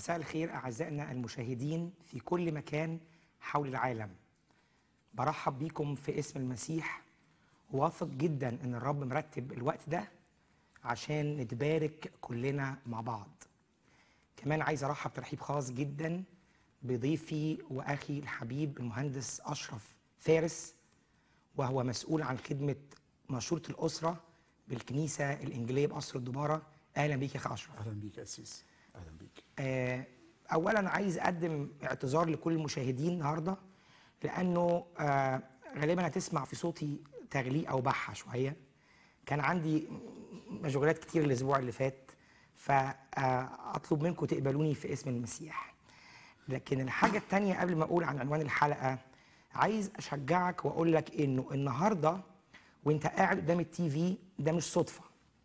مساء الخير أعزائنا المشاهدين في كل مكان حول العالم برحب بيكم في اسم المسيح واثق جدا ان الرب مرتب الوقت ده عشان نتبارك كلنا مع بعض كمان عايز ارحب ترحيب خاص جدا بضيفي واخي الحبيب المهندس اشرف فارس وهو مسؤول عن خدمه مشوره الاسره بالكنيسه الانجيليه بقصر الدباره اهلا بيك يا اخي اشرف اهلا بيك يا اسيس اهلا بيك آه، اولا عايز اقدم اعتذار لكل المشاهدين النهارده لانه آه، غالبا هتسمع في صوتي تغليق او بحه شويه كان عندي مشغولات كتير الاسبوع اللي فات فاطلب منكم تقبلوني في اسم المسيح لكن الحاجه التانية قبل ما اقول عن عنوان الحلقه عايز اشجعك واقول لك انه النهارده وانت قاعد قدام التي في ده مش صدفه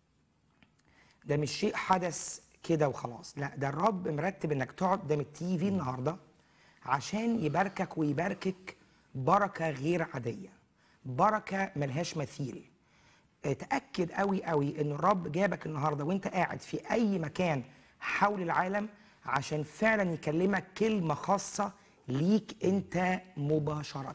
ده مش شيء حدث كده وخلاص لا ده الرب مرتب انك تقعد قدام التي في النهارده عشان يباركك ويباركك بركه غير عاديه بركه ملهاش مثيل تاكد قوي قوي ان الرب جابك النهارده وانت قاعد في اي مكان حول العالم عشان فعلا يكلمك كلمه خاصه ليك انت مباشره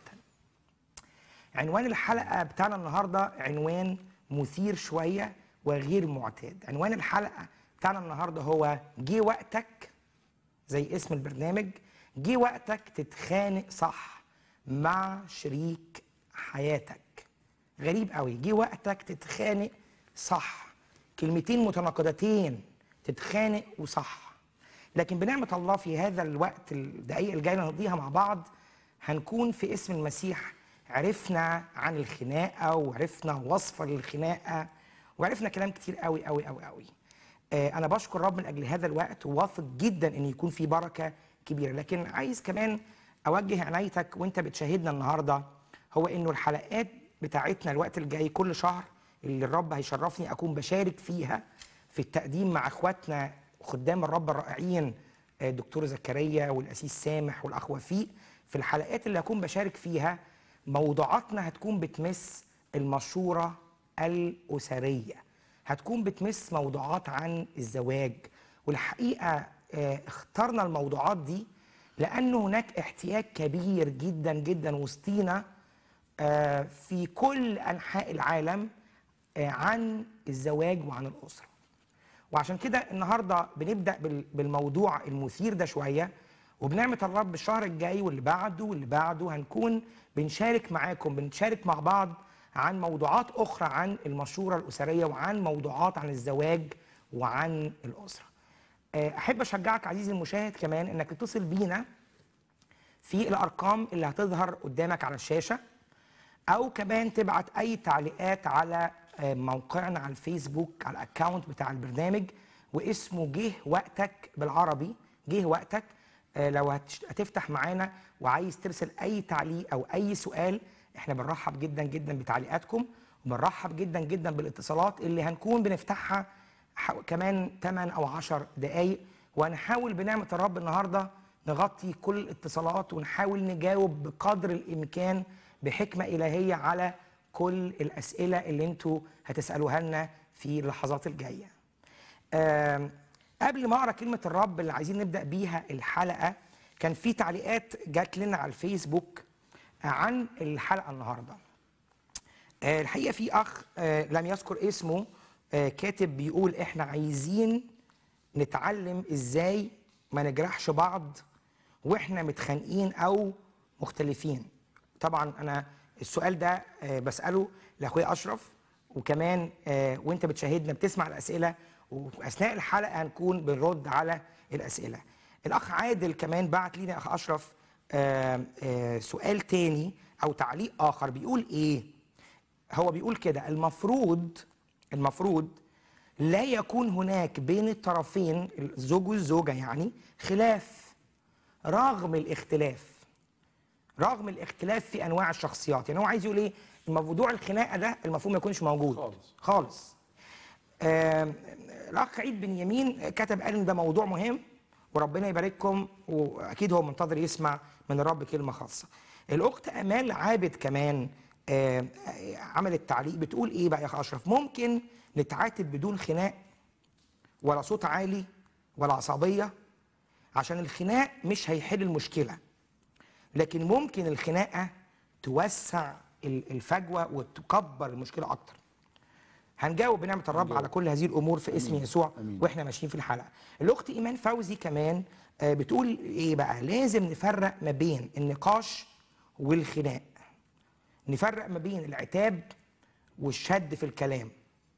عنوان الحلقه بتاعنا النهارده عنوان مثير شويه وغير معتاد عنوان الحلقه بتاعنا النهارده هو جه وقتك زي اسم البرنامج جه وقتك تتخانق صح مع شريك حياتك غريب قوي جه وقتك تتخانق صح كلمتين متناقضتين تتخانق وصح لكن بنعمة الله في هذا الوقت الدقايق الجاية اللي هنقضيها مع بعض هنكون في اسم المسيح عرفنا عن الخناقة وعرفنا وصفة للخناقة وعرفنا كلام كتير قوي قوي قوي قوي آه أنا بشكر رب من أجل هذا الوقت وواثق جدا إن يكون في بركة كبيرة لكن عايز كمان أوجه عنايتك وأنت بتشاهدنا النهاردة هو إنه الحلقات بتاعتنا الوقت الجاي كل شهر اللي الرب هيشرفني أكون بشارك فيها في التقديم مع إخواتنا خدام الرب الرائعين آه، دكتور زكريا والأسيس سامح والأخ وفيق في الحلقات اللي هكون بشارك فيها موضوعاتنا هتكون بتمس المشورة الأسرية هتكون بتمس موضوعات عن الزواج والحقيقة آه، اخترنا الموضوعات دي لأن هناك احتياج كبير جدا جدا وسطينا آه، في كل أنحاء العالم آه، عن الزواج وعن الأسرة وعشان كده النهارده بنبدا بال- بالموضوع المثير ده شويه وبنعمه الرب الشهر الجاي واللي بعده واللي بعده هنكون بنشارك معاكم بنشارك مع بعض عن موضوعات اخرى عن المشوره الاسريه وعن موضوعات عن الزواج وعن الاسره. آه، احب اشجعك عزيزي المشاهد كمان انك تتصل بينا في الارقام اللي هتظهر قدامك على الشاشه او كمان تبعت اي تعليقات على آه، موقعنا على الفيسبوك على الاكونت بتاع البرنامج واسمه جه وقتك بالعربي جه وقتك آه، لو هتش- هتفتح معانا وعايز ترسل اي تعليق او اي سؤال احنا بنرحب جدا جدا بتعليقاتكم وبنرحب جدا جدا بالاتصالات اللي هنكون بنفتحها ح- كمان 8 او 10 دقائق وهنحاول بنعمه الرب النهارده نغطي كل الاتصالات ونحاول نجاوب بقدر الامكان بحكمه الهيه على كل الاسئله اللي انتوا هتسالوها لنا في اللحظات الجايه. آم، قبل ما اقرا كلمه الرب اللي عايزين نبدا بيها الحلقه كان في تعليقات جات لنا على الفيسبوك عن الحلقه النهارده. آه، الحقيقه في اخ آه، لم يذكر اسمه آه، كاتب بيقول احنا عايزين نتعلم ازاي ما نجرحش بعض واحنا متخانقين او مختلفين طبعا انا السؤال ده آه، بساله لاخويا اشرف وكمان آه، وانت بتشاهدنا بتسمع الاسئله واثناء الحلقه هنكون بنرد على الاسئله الاخ عادل كمان بعت لينا اخ اشرف آه، آه، سؤال تاني او تعليق اخر بيقول ايه هو بيقول كده المفروض المفروض لا يكون هناك بين الطرفين الزوج والزوجة يعني خلاف رغم الاختلاف رغم الاختلاف في انواع الشخصيات يعني هو عايز يقول ايه موضوع الخناقه ده المفروض ما يكونش موجود خالص. خالص آم، الاخ عيد بن يمين كتب قال ان ده موضوع مهم وربنا يبارككم واكيد هو منتظر يسمع من الرب كلمه خاصه الاخت امال عابد كمان آم، آه، عملت تعليق بتقول ايه بقى يا اخ اشرف ممكن نتعاتب بدون خناق ولا صوت عالي ولا عصبيه عشان الخناق مش هيحل المشكله لكن ممكن الخناقه توسع ال- الفجوه وتكبر المشكله اكتر هنجاوب بنعمه الرب على كل هذه الامور في اسم يسوع أمين. واحنا ماشيين في الحلقه الاخت ايمان فوزي كمان آه، بتقول ايه بقى لازم نفرق ما بين النقاش والخناق نفرق ما بين العتاب والشد في الكلام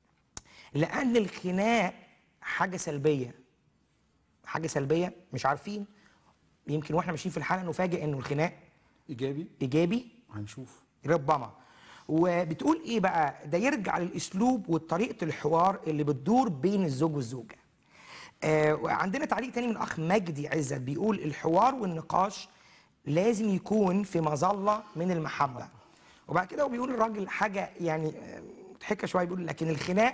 لان الخناق حاجه سلبيه حاجه سلبيه مش عارفين يمكن واحنا ماشيين في الحلقه نفاجئ انه الخناق ايجابي ايجابي هنشوف ربما وبتقول ايه بقى ده يرجع للاسلوب وطريقه الحوار اللي بتدور بين الزوج والزوجه آه وعندنا تعليق تاني من اخ مجدي عزت بيقول الحوار والنقاش لازم يكون في مظله من المحبه وبعد كده هو بيقول الراجل حاجه يعني آه، مضحكه شويه بيقول لكن الخناق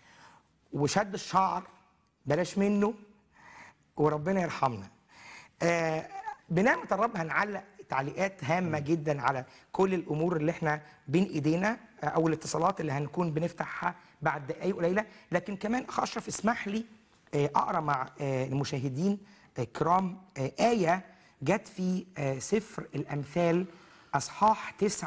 وشد الشعر بلاش منه وربنا يرحمنا آه بنعمة الرب هنعلق تعليقات هامة جدا على كل الأمور اللي احنا بين إيدينا آه، أو الاتصالات اللي هنكون بنفتحها بعد دقايق قليلة لكن كمان أخ أشرف اسمح لي آه، أقرأ مع آه، المشاهدين آه، كرام آه، آية جت في آه، سفر الأمثال أصحاح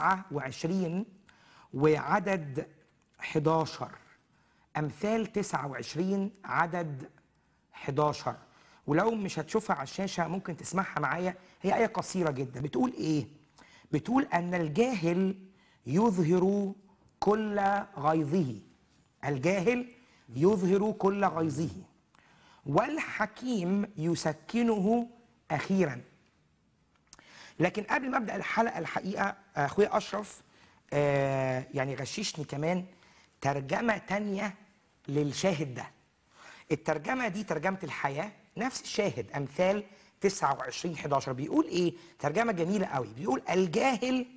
29 وعدد 11 أمثال 29 عدد 11 ولو مش هتشوفها على الشاشة ممكن تسمعها معايا هي آية قصيرة جدا بتقول إيه؟ بتقول أن الجاهل يظهر كل غيظه الجاهل يظهر كل غيظه والحكيم يسكنه أخيراً لكن قبل ما ابدا الحلقه الحقيقه اخويا اشرف آه يعني غششني كمان ترجمه تانية للشاهد ده الترجمه دي ترجمه الحياه نفس الشاهد امثال 29 11 بيقول ايه ترجمه جميله قوي بيقول الجاهل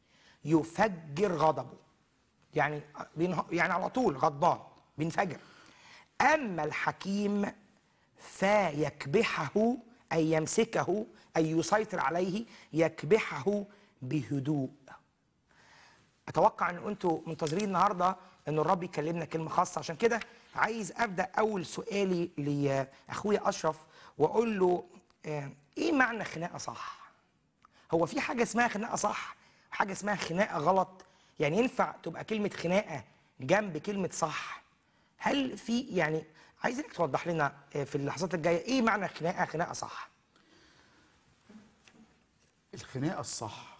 يفجر غضبه يعني بينه- يعني على طول غضبان بينفجر اما الحكيم فيكبحه أي يمسكه أي يسيطر عليه يكبحه بهدوء أتوقع أن أنتوا منتظرين النهاردة أن الرب يكلمنا كلمة خاصة عشان كده عايز أبدأ أول سؤالي لأخويا أشرف وأقول له آه، إيه معنى خناقة صح؟ هو في حاجة اسمها خناقة صح وحاجة اسمها خناقة غلط يعني ينفع تبقى كلمة خناقة جنب كلمة صح هل في يعني عايزك توضح لنا آه، في اللحظات الجاية ايه معنى خناقة خناقة صح الخناقه الصح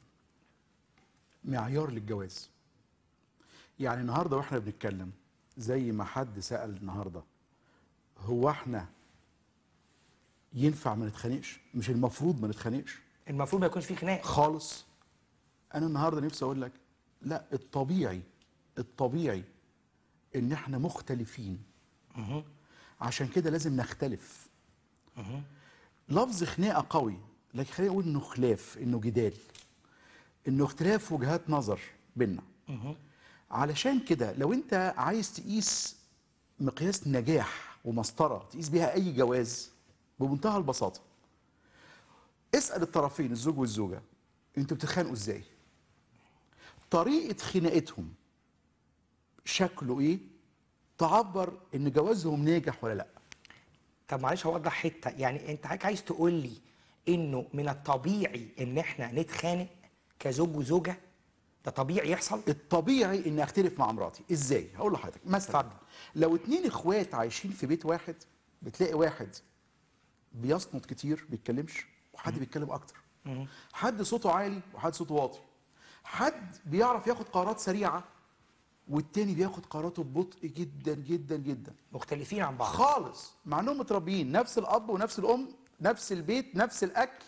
معيار للجواز يعني النهارده واحنا بنتكلم زي ما حد سال النهارده هو احنا ينفع ما نتخانقش مش المفروض ما نتخانقش المفروض ما يكونش في خناق خالص انا النهارده نفسي اقول لك لا الطبيعي الطبيعي ان احنا مختلفين عشان كده لازم نختلف لفظ خناقه قوي لكن خلينا نقول انه خلاف انه جدال انه اختلاف وجهات نظر بينا علشان كده لو انت عايز تقيس مقياس نجاح ومسطره تقيس بيها اي جواز بمنتهى البساطه اسال الطرفين الزوج والزوجه انتوا بتتخانقوا ازاي طريقه خناقتهم شكله ايه تعبر ان جوازهم ناجح ولا لا طب معلش هوضح حتة يعني انت حضرتك عايز تقول لي انه من الطبيعي ان احنا نتخانق كزوج وزوجة ده طبيعي يحصل الطبيعي اني اختلف مع مراتي ازاي هقول لحضرتك مثلا اتفضل. لو اتنين اخوات عايشين في بيت واحد بتلاقي واحد بيصمت كتير بيتكلمش وحد بيتكلم اكتر حد صوته عالي وحد صوته واطي حد بيعرف ياخد قرارات سريعه والتاني بياخد قراراته ببطء جدا جدا جدا مختلفين عن بعض خالص مع انهم متربيين نفس الاب ونفس الام نفس البيت نفس الاكل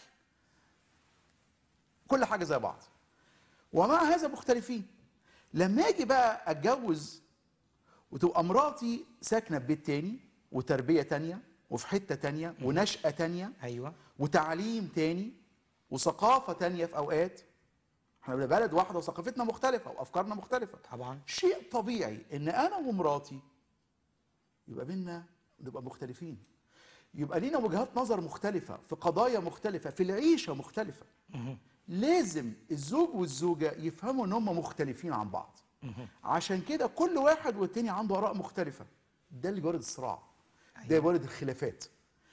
كل حاجه زي بعض ومع هذا مختلفين لما اجي بقى اتجوز وتبقى مراتي ساكنه في بيت تاني وتربيه تانيه وفي حته تانيه ونشأة تانيه ايوه وتعليم تاني وثقافه تانيه في اوقات احنا بلد واحده وثقافتنا مختلفه وافكارنا مختلفه طبعا شيء طبيعي ان انا ومراتي يبقى بينا نبقى مختلفين يبقى لينا وجهات نظر مختلفة في قضايا مختلفة في العيشة مختلفة لازم الزوج والزوجة يفهموا ان هم مختلفين عن بعض عشان كده كل واحد والتاني عنده آراء مختلفة ده اللي بيولد الصراع ده بيولد الخلافات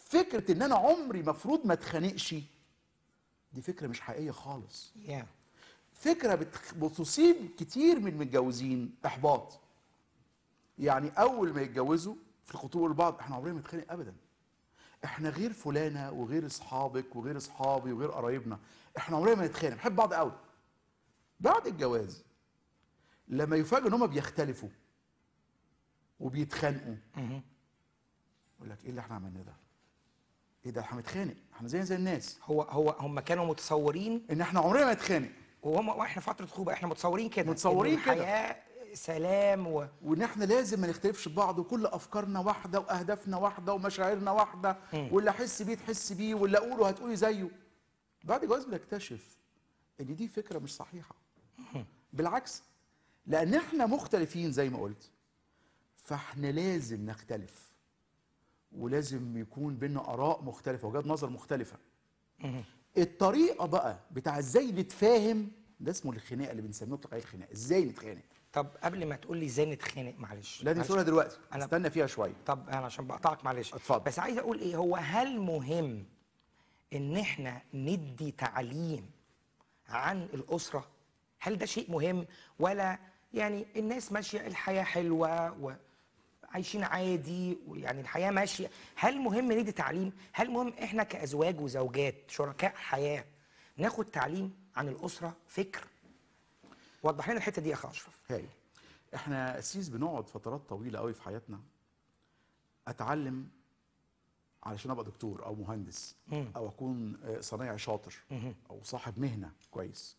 فكره ان انا عمري مفروض ما اتخانقش دي فكره مش حقيقيه خالص يا فكره بتخ- بتصيب كتير من المتجوزين احباط يعني اول ما يتجوزوا في الخطوبه لبعض احنا عمرنا ما نتخانق ابدا احنا غير فلانه وغير اصحابك وغير اصحابي وغير قرايبنا احنا عمرنا ما نتخانق بنحب بعض قوي بعد الجواز لما يفاجئوا ان هم بيختلفوا وبيتخانقوا يقول لك ايه اللي احنا عملناه ده؟ ايه ده احنا بنتخانق احنا زي زي الناس هو هو هم كانوا متصورين ان احنا عمرنا ما نتخانق وهم واحنا فتره خطوبه احنا متصورين كده متصورين إن كده. الحياه سلام و... وان احنا لازم ما نختلفش ببعض وكل افكارنا واحده واهدافنا واحده ومشاعرنا واحده واللي احس بيه تحس بيه واللي اقوله هتقولي زيه بعد الجواز بنكتشف ان دي فكره مش صحيحه بالعكس لان احنا مختلفين زي ما قلت فاحنا لازم نختلف ولازم يكون بينا اراء مختلفه وجهات نظر مختلفه الطريقه بقى بتاع ازاي نتفاهم ده اسمه الخناقه اللي بنسميه نطلق عليه الخناقه ازاي نتخانق طب قبل ما تقول لي ازاي نتخانق معلش لا دي معلش. نقولها دلوقتي أنا- استنى فيها شويه طب انا عشان بقطعك معلش اتفضل. بس عايز اقول ايه هو هل مهم ان احنا ندي تعليم عن الاسره هل ده شيء مهم ولا يعني الناس ماشيه الحياه حلوه وعايشين عادي ويعني الحياه ماشيه هل مهم ندي تعليم هل مهم احنا كازواج وزوجات شركاء حياه ناخد تعليم عن الاسره فكر وضح لنا الحته دي يا اخ اشرف هاي احنا اسيس بنقعد فترات طويله قوي في حياتنا اتعلم علشان ابقى دكتور او مهندس او اكون آه، صنايعي شاطر او صاحب مهنه كويس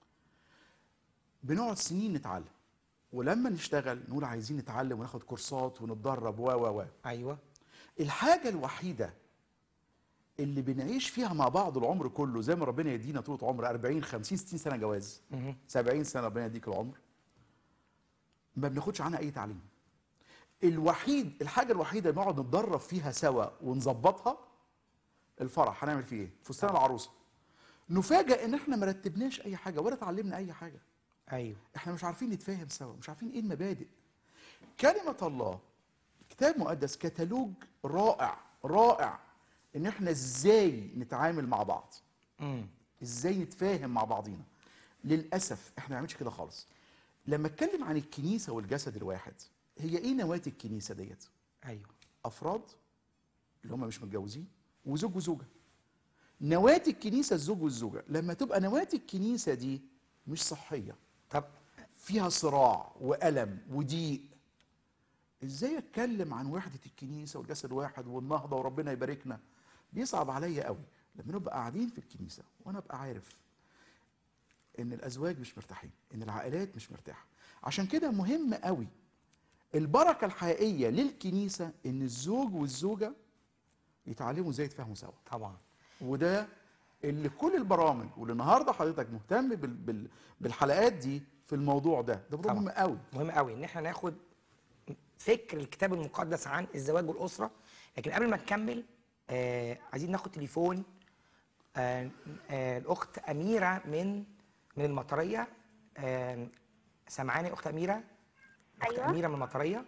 بنقعد سنين نتعلم ولما نشتغل نقول عايزين نتعلم وناخد كورسات ونتدرب و و و ايوه الحاجة الوحيدة اللي بنعيش فيها مع بعض العمر كله زي ما ربنا يدينا طول عمر 40 50 60 سنة جواز 70 سنة ربنا يديك العمر ما بناخدش عنها أي تعليم الوحيد الحاجة الوحيدة اللي نقعد نتدرب فيها سوا ونظبطها الفرح هنعمل فيه ايه؟ فستان العروسة نفاجئ ان احنا ما رتبناش اي حاجة ولا اتعلمنا اي حاجة ايوه احنا مش عارفين نتفاهم سوا مش عارفين ايه المبادئ كلمة الله كتاب مقدس كتالوج رائع رائع ان احنا ازاي نتعامل مع بعض امم ازاي نتفاهم مع بعضينا للاسف احنا ما بنعملش كده خالص لما اتكلم عن الكنيسه والجسد الواحد هي ايه نواه الكنيسه ديت ايوه افراد اللي هم مش متجوزين وزوج وزوجه نواه الكنيسه الزوج والزوجه لما تبقى نواه الكنيسه دي مش صحيه طب فيها صراع والم وضيق ازاي اتكلم عن وحده الكنيسه والجسد واحد والنهضه وربنا يباركنا بيصعب عليا قوي لما نبقى قاعدين في الكنيسه وانا ابقى عارف ان الازواج مش مرتاحين ان العائلات مش مرتاحه عشان كده مهم قوي البركه الحقيقيه للكنيسه ان الزوج والزوجه يتعلموا ازاي يتفاهموا سوا طبعا وده اللي كل البرامج واللي النهارده حضرتك مهتم بال بال بالحلقات دي في الموضوع ده ده موضوع طبعا. مهم قوي مهم قوي ان احنا ناخد فكر الكتاب المقدس عن الزواج والاسره لكن قبل ما نكمل آه عايزين ناخد تليفون آه آه الاخت اميره من من المطريه آه سامعاني يا اخت اميره اخت أيوة. اميره من المطريه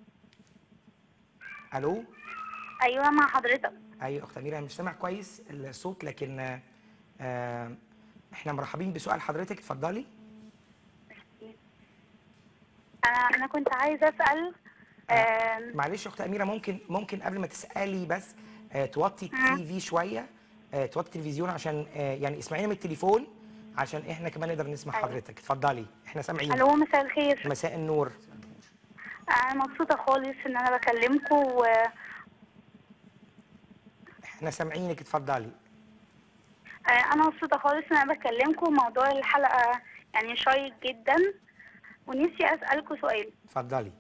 الو ايوه مع حضرتك ايوه اخت اميره مش سامع كويس الصوت لكن آه آه احنا مرحبين بسؤال حضرتك اتفضلي انا انا كنت عايزه اسال آم، معلش يا اخت اميره ممكن ممكن قبل ما تسالي بس آه توطي التي في شويه آه توطي التلفزيون عشان آه يعني اسمعينا من التليفون عشان احنا كمان نقدر نسمع أيوة. حضرتك اتفضلي احنا سامعين الو مساء الخير مساء النور انا مبسوطه خالص ان انا بكلمكم و احنا سامعينك اتفضلي آه، انا مبسوطه خالص ان انا بكلمكم موضوع الحلقه يعني شيق جدا ونفسي اسالكم سؤال اتفضلي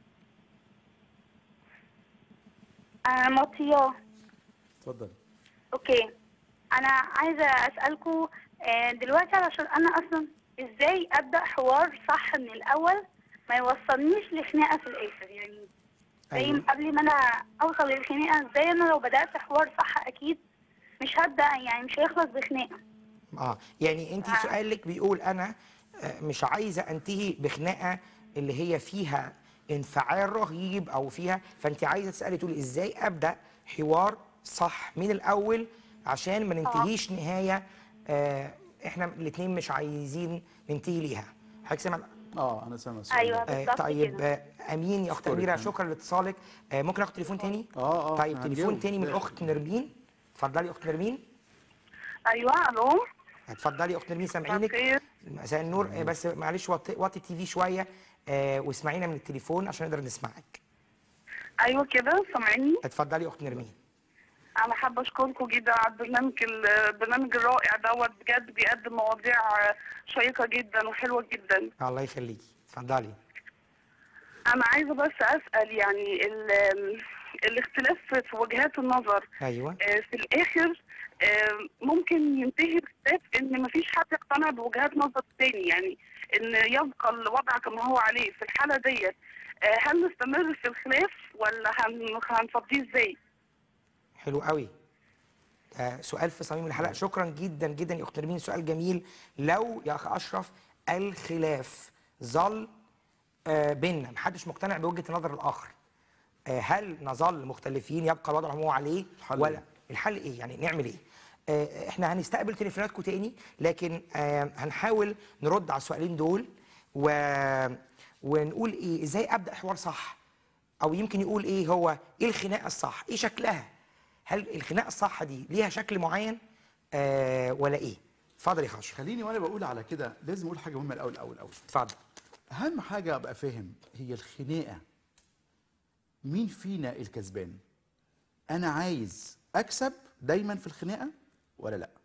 انا مطياه اتفضل اوكي انا عايزه اسالكم آه، دلوقتي علشان انا اصلا ازاي ابدا حوار صح من الاول ما يوصلنيش لخناقه في الاخر يعني زي أيوة. قبل ما انا اوصل للخناقه ازاي انا لو بدات حوار صح اكيد مش هبدا يعني مش هيخلص بخناقه اه يعني انت آه. سؤالك بيقول انا آه، مش عايزه انتهي بخناقه اللي هي فيها انفعال رهيب او فيها فانت عايزه تسالي تقولي ازاي ابدا حوار صح من الاول عشان ما ننتهيش نهايه آه احنا الاثنين مش عايزين ننتهي ليها حضرتك سامع اه انا سامع السؤال أيوة. ده. آه بالظبط طيب كده. آه امين يا اخت أشكرك. اميره شكرا لاتصالك آه ممكن اخد تليفون تاني اه اه طيب إحنا تليفون هنجاوب. تاني من لا. اخت نرمين اتفضلي يا اخت نرمين ايوه الو اتفضلي يا اخت نرمين مساء سامعينك الخير مساء النور آه، بس معلش وطي وطي التي في شويه آه واسمعينا من التليفون عشان نقدر نسمعك ايوه كده سامعيني اتفضلي يا اخت نرمين انا حابه اشكركم جدا على البرنامج البرنامج الرائع دوت بجد بيقدم مواضيع شيقه جدا وحلوه جدا الله يخليكي اتفضلي انا عايزه بس اسال يعني ال- الاختلاف في وجهات النظر ايوه آه، في الاخر آه، ممكن ينتهي باختلاف ان مفيش حد يقتنع بوجهات نظر تاني يعني ان يبقى الوضع كما هو عليه في الحاله ديت آه، هل نستمر في الخلاف ولا هن- هنفضيه ازاي؟ حلو قوي ده سؤال في صميم الحلقه شكرا جدا جدا يا اخت نرمين سؤال جميل لو يا اخ اشرف الخلاف ظل آه، بيننا محدش مقتنع بوجهه نظر الاخر آه، هل نظل مختلفين يبقى الوضع ما هو عليه الحل ولا إيه؟ الحل ايه يعني نعمل ايه آه، احنا هنستقبل تليفوناتكم تاني لكن آه، هنحاول نرد على السؤالين دول و... ونقول ايه ازاي ابدا حوار صح او يمكن يقول ايه هو ايه الخناقه الصح ايه شكلها هل الخناقه الصح دي ليها شكل معين آه ولا ايه اتفضل يا خاشف خليني وانا بقول على كده لازم اقول حاجه مهمه الاول الاول الاول اتفضل اهم حاجه ابقى فاهم هي الخناقه مين فينا الكسبان انا عايز اكسب دايما في الخناقه ولا لا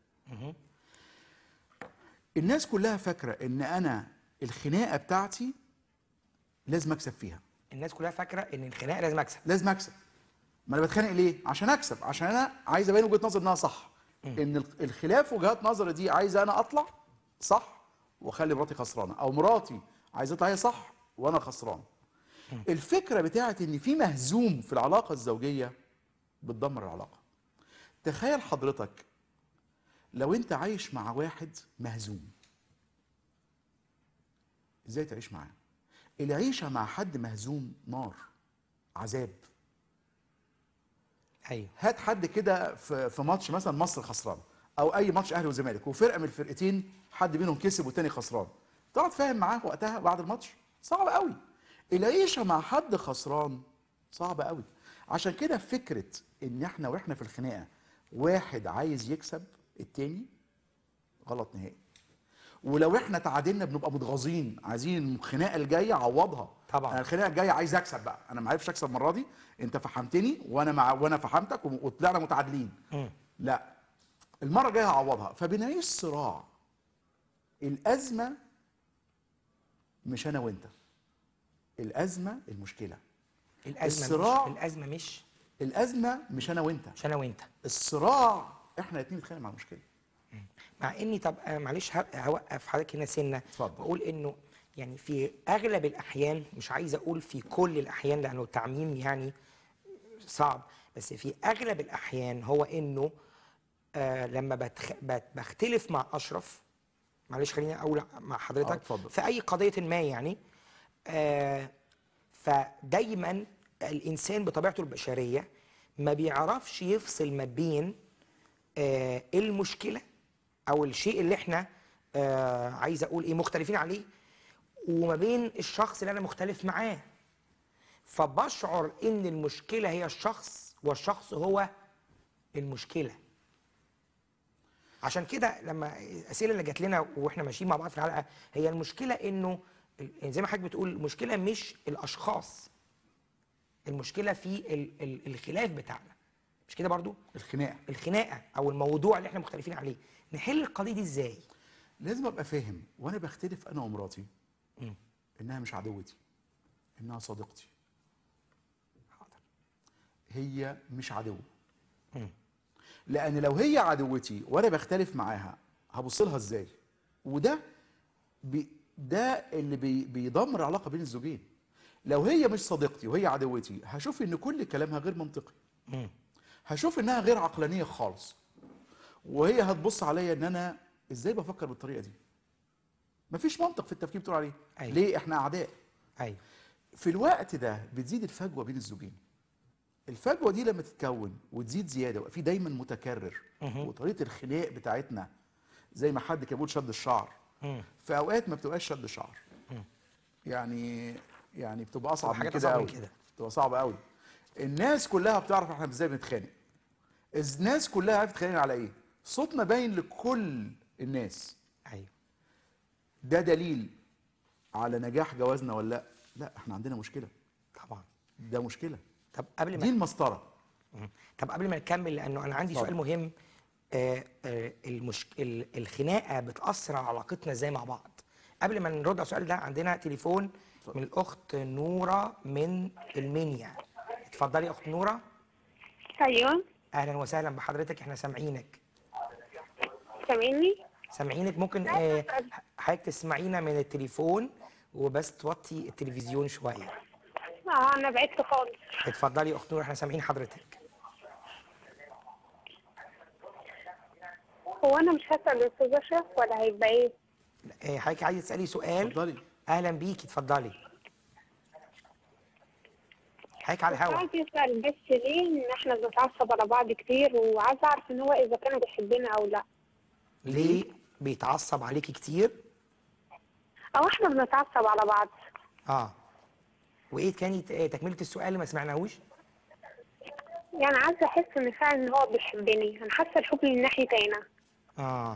الناس كلها فاكره ان انا الخناقه بتاعتي لازم اكسب فيها الناس كلها فاكره ان الخناقه لازم اكسب لازم اكسب ما انا بتخانق ليه عشان اكسب عشان انا عايز ابين وجهه نظر انها صح ان ال- الخلاف وجهات نظر دي عايز انا اطلع صح واخلي مراتي خسرانه او مراتي عايزه تطلع هي صح وانا خسران الفكره بتاعت ان في مهزوم في العلاقه الزوجيه بتدمر العلاقه تخيل حضرتك لو انت عايش مع واحد مهزوم ازاي تعيش معاه العيشه مع حد مهزوم نار عذاب ايوه هات حد كده في في ماتش مثلا مصر خسران او اي ماتش اهلي وزمالك وفرقه من الفرقتين حد منهم كسب والتاني خسران تقعد فاهم معاه وقتها بعد الماتش صعب قوي العيشه مع حد خسران صعب قوي عشان كده فكره ان احنا واحنا في الخناقه واحد عايز يكسب التاني غلط نهائي ولو احنا تعادلنا بنبقى متغاظين عايزين الخناقه الجايه اعوضها طبعاً. انا الخناقه الجايه عايز اكسب بقى انا ما عرفتش اكسب المره دي انت فحمتني وانا مع وانا فحمتك وم- وطلعنا متعادلين لا المره الجايه هعوضها فبنعيش صراع الازمه مش انا وانت الازمه المشكله الازمه الصراع- مش الازمه مش الازمه مش انا وانت مش انا وانت الصراع احنا الاثنين بنتخانق مع المشكله مع اني طب آه، معلش ه- هوقف حضرتك هنا سنه اتفضل. واقول انه يعني في اغلب الاحيان مش عايز اقول في كل الاحيان لانه التعميم يعني صعب بس في اغلب الاحيان هو انه آه لما بتخ... بت- بختلف مع اشرف معلش خليني اقول مع آه، حضرتك اتفضل. في اي قضيه ما يعني آه فدايما الانسان بطبيعته البشريه ما بيعرفش يفصل ما بين آه المشكله او الشيء اللي احنا آه عايز اقول ايه مختلفين عليه وما بين الشخص اللي انا مختلف معاه فبشعر ان المشكله هي الشخص والشخص هو المشكله عشان كده لما الاسئله اللي جات لنا واحنا ماشيين مع بعض في الحلقه هي المشكله انه ال- زي ما حضرتك بتقول المشكله مش الاشخاص المشكله في ال ال الخلاف بتاعنا مش كده برضو الخناقه الخناقه او الموضوع اللي احنا مختلفين عليه نحل القضيه دي ازاي لازم ابقى فاهم وانا بختلف انا ومراتي انها مش عدوتي انها صديقتي حاضر هي مش عدو لان لو هي عدوتي وانا بختلف معاها هبص لها ازاي وده بي ده اللي بي بيدمر العلاقه بين الزوجين لو هي مش صديقتي وهي عدوتي هشوف ان كل كلامها غير منطقي هشوف انها غير عقلانيه خالص وهي هتبص عليا ان انا ازاي بفكر بالطريقه دي مفيش منطق في التفكير بتقول عليه أيوة. ليه احنا اعداء ايوه في الوقت ده بتزيد الفجوه بين الزوجين الفجوه دي لما تتكون وتزيد زياده ويبقى في دايما متكرر وطريقه الخناق بتاعتنا زي ما حد كان بيقول شد الشعر في اوقات ما بتبقاش شد شعر يعني يعني بتبقى اصعب من حاجات كده أصعب من قوي كده. بتبقى صعبه قوي الناس كلها بتعرف احنا ازاي بنتخانق الناس كلها عارفه تتخانق على ايه صوتنا باين لكل الناس ايوه ده دليل على نجاح جوازنا ولا لا لا احنا عندنا مشكله طبعا ده مشكله طب قبل دي ما المسطره مم. طب قبل ما نكمل لانه انا عندي اتفضل. سؤال مهم آه آه المشك... ال- الخناقه بتاثر على علاقتنا ازاي مع بعض قبل ما نرد على السؤال ده عندنا تليفون من الاخت نوره من المنيا اتفضلي يا اخت نوره ايوه اهلا وسهلا بحضرتك احنا سامعينك سامعني سامعينك ممكن آه، حضرتك تسمعينا من التليفون وبس توطي التلفزيون شويه اه انا بعدت خالص اتفضلي يا اخت نور احنا سامعين حضرتك هو انا مش هسال الاستاذ اشرف ولا هيبقى ايه آه، حضرتك عايزه تسالي سؤال اتفضلي اهلا بيكي اتفضلي حضرتك على الهوا عايز يسال بس ليه ان احنا بنتعصب على بعض كتير وعايز اعرف ان هو اذا كان بيحبنا او لا ليه بيتعصب عليكي كتير او احنا بنتعصب على بعض اه وايه كانت آه، تكمله السؤال اللي ما سمعناهوش يعني عايزه احس ان فعلا ان هو بيحبني انا حاسه الحب من ناحيتي انا اه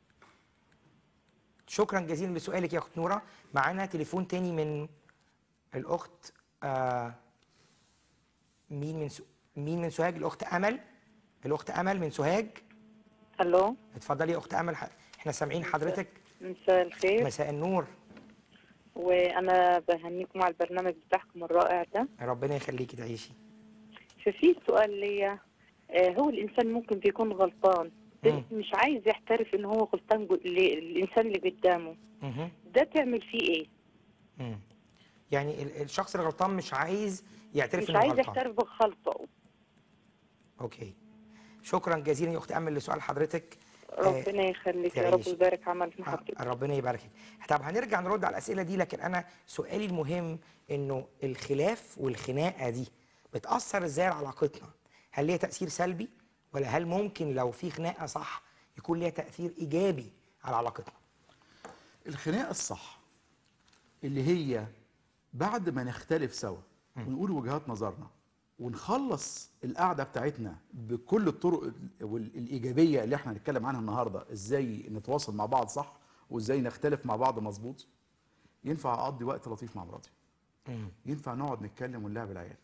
شكرا جزيلا لسؤالك يا اخت نوره معانا تليفون تاني من الاخت آه مين من سو... مين من سوهاج الاخت امل الاخت امل من سوهاج الو اتفضلي يا اخت امل ح- احنا سامعين حضرتك مساء الخير مساء النور وانا بهنيكم على البرنامج بتاعكم الرائع ده ربنا يخليكي تعيشي ففي سؤال ليا آه، هو الانسان ممكن بيكون غلطان بس مم. مش عايز يعترف ان هو غلطان جو- ل- الانسان اللي قدامه مهم. ده تعمل فيه ايه مم. يعني ال- الشخص الغلطان مش عايز يعترف مش انه عايز غلطان يعترف بغلطه اوكي شكرا جزيلا يا اختي امل لسؤال حضرتك آه، ربنا يخليك يا رب تعيش. ويبارك عمل في آه، محبتك ربنا يبارك فيك طب هنرجع نرد على الاسئله دي لكن انا سؤالي المهم انه الخلاف والخناقه دي بتاثر ازاي على علاقتنا هل ليها تاثير سلبي ولا هل ممكن لو في خناقه صح يكون ليها تاثير ايجابي على علاقتنا الخناقه الصح اللي هي بعد ما نختلف سوا ونقول وجهات نظرنا ونخلص القعده بتاعتنا بكل الطرق ال- وال- الايجابيه اللي احنا هنتكلم عنها النهارده ازاي نتواصل مع بعض صح وازاي نختلف مع بعض مظبوط ينفع اقضي وقت لطيف مع مراتي ينفع نقعد نتكلم ونلعب العيال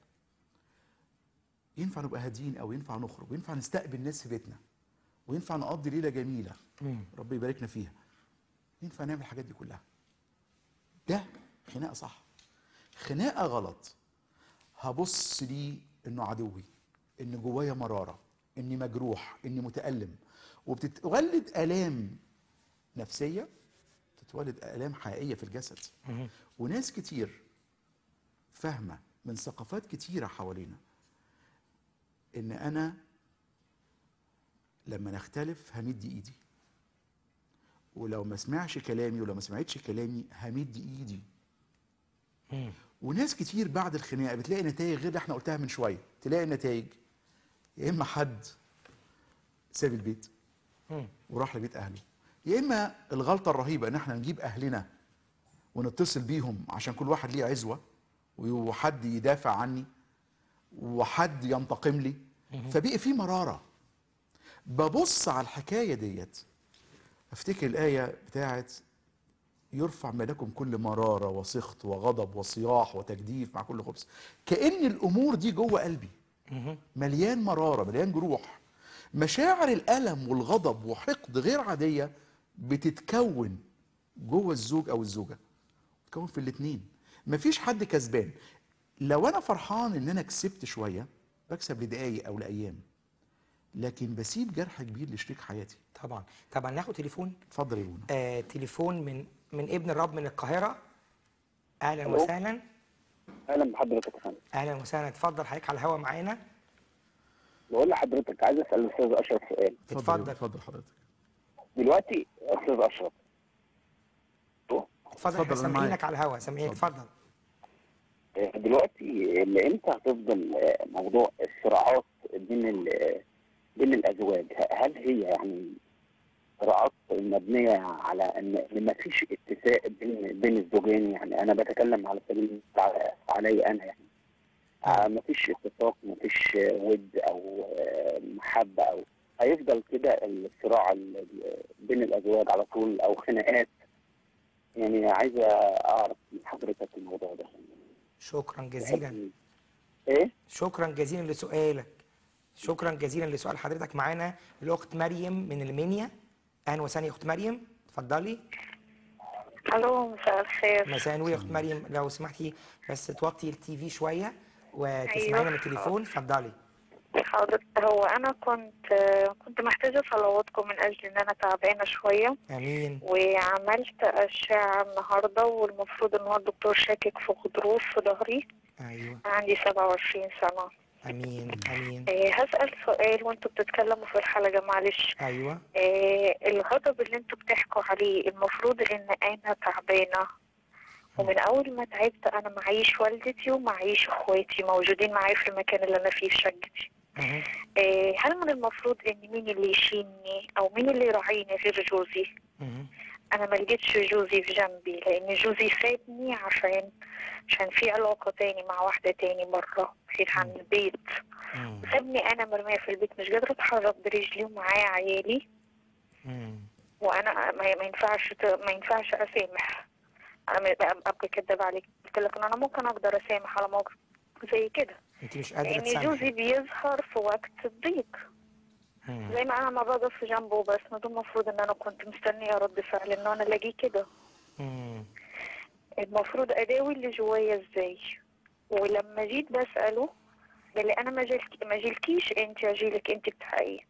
ينفع نبقى هاديين او ينفع نخرج وينفع نستقبل ناس في بيتنا وينفع نقضي ليله جميله ربنا يباركنا فيها ينفع نعمل الحاجات دي كلها ده خناقه صح خناقه غلط هبص ليه انه عدوي ان جوايا مراره اني مجروح اني متالم وبتتولد الام نفسيه بتتولد الام حقيقيه في الجسد وناس كتير فاهمه من ثقافات كتيره حوالينا ان انا لما نختلف همد ايدي ولو ما سمعش كلامي ولو ما سمعتش كلامي همد ايدي وناس كتير بعد الخناقه بتلاقي نتائج غير اللي احنا قلتها من شويه تلاقي نتائج يا اما حد ساب البيت وراح لبيت اهله يا اما الغلطه الرهيبه ان احنا نجيب اهلنا ونتصل بيهم عشان كل واحد ليه عزوه وحد يدافع عني وحد ينتقم لي فبقي في مراره ببص على الحكايه ديت افتكر الايه بتاعت يرفع ما لكم كل مراره وسخط وغضب وصياح وتجديف مع كل خبز كان الامور دي جوه قلبي مليان مراره مليان جروح مشاعر الالم والغضب وحقد غير عاديه بتتكون جوه الزوج او الزوجه بتتكون في الاثنين مفيش حد كسبان لو انا فرحان ان انا كسبت شويه بكسب لدقايق او لايام لكن بسيب جرح كبير لشريك حياتي طبعا طبعا ناخد تليفون اتفضل يا بونا آه تليفون من من ابن الرب من القاهره اهلا ألو. وسهلا اهلا بحضرتك يا فندم اهلا وسهلا اتفضل حضرتك على الهوا معانا بقول لحضرتك عايز اسال الاستاذ اشرف سؤال اتفضل اتفضل حضرتك دلوقتي يا استاذ اشرف اتفضل اتفضل، احنا أنا سامعينك معاك. على الهوا سامعينك اتفضل آه، دلوقتي لامتى هتفضل آه، موضوع الصراعات بين ال- بين الازواج ه- هل هي يعني صراعات مبنيه على ان إن ما فيش اتفاق بين بين الزوجين يعني انا بتكلم على سبيل المثال على- علي انا يعني آه، ما فيش اتفاق ما فيش ود او آه، محبه او هيفضل كده الصراع ال- بين الازواج على طول او خناقات يعني عايزه اعرف من حضرتك الموضوع ده شكرا جزيلا ايه شكرا جزيلا لسؤالك شكرا جزيلا لسؤال حضرتك معانا الاخت مريم من المنيا اهلا وسهلا يا اخت مريم اتفضلي الو مساء الخير مساء النور يا اخت مريم لو سمحتي بس توطي التي في شويه وتسمعينا أيوة. من التليفون اتفضلي حاضر هو انا كنت كنت محتاجه صلواتكم من اجل ان انا تعبانه شويه امين وعملت اشعه النهارده والمفروض ان هو الدكتور شاكك في غضروف في ظهري ايوه عندي 27 سنه امين امين إيه، هسال سؤال وانتوا بتتكلموا في الحلقه معلش ايوه إيه، الغضب اللي انتوا بتحكوا عليه المفروض ان انا تعبانه ومن اول ما تعبت انا معيش والدتي ومعيش اخواتي موجودين معايا في المكان اللي انا فيه في شقتي مهم. إيه، هل من المفروض ان مين اللي يشيلني او مين اللي يراعيني غير جوزي مهم. انا ما لقيتش جوزي في جنبي لان جوزي سابني عشان عشان في علاقة تاني مع واحدة تاني برا بعيد عن البيت مم. سابني انا مرمية في البيت مش قادرة اتحرك برجلي ومعايا عيالي مم. وانا ما ما ينفعش ت- ما ينفعش اسامح انا ما- أب- ابقى كداب عليك قلت لك ان انا ممكن اقدر اسامح على موقف زي كده انت مش قادره لان جوزي تسامحي بيظهر في وقت الضيق مم. زي ما انا ما بقف جنبه بس ما ده المفروض ان انا كنت مستنيه رد فعل ان انا الاقيه كده مم. المفروض اداوي اللي جوايا ازاي ولما جيت بساله قال لي انا ما جيلك ما جيلكيش انت اجيلك انت بتاع ايه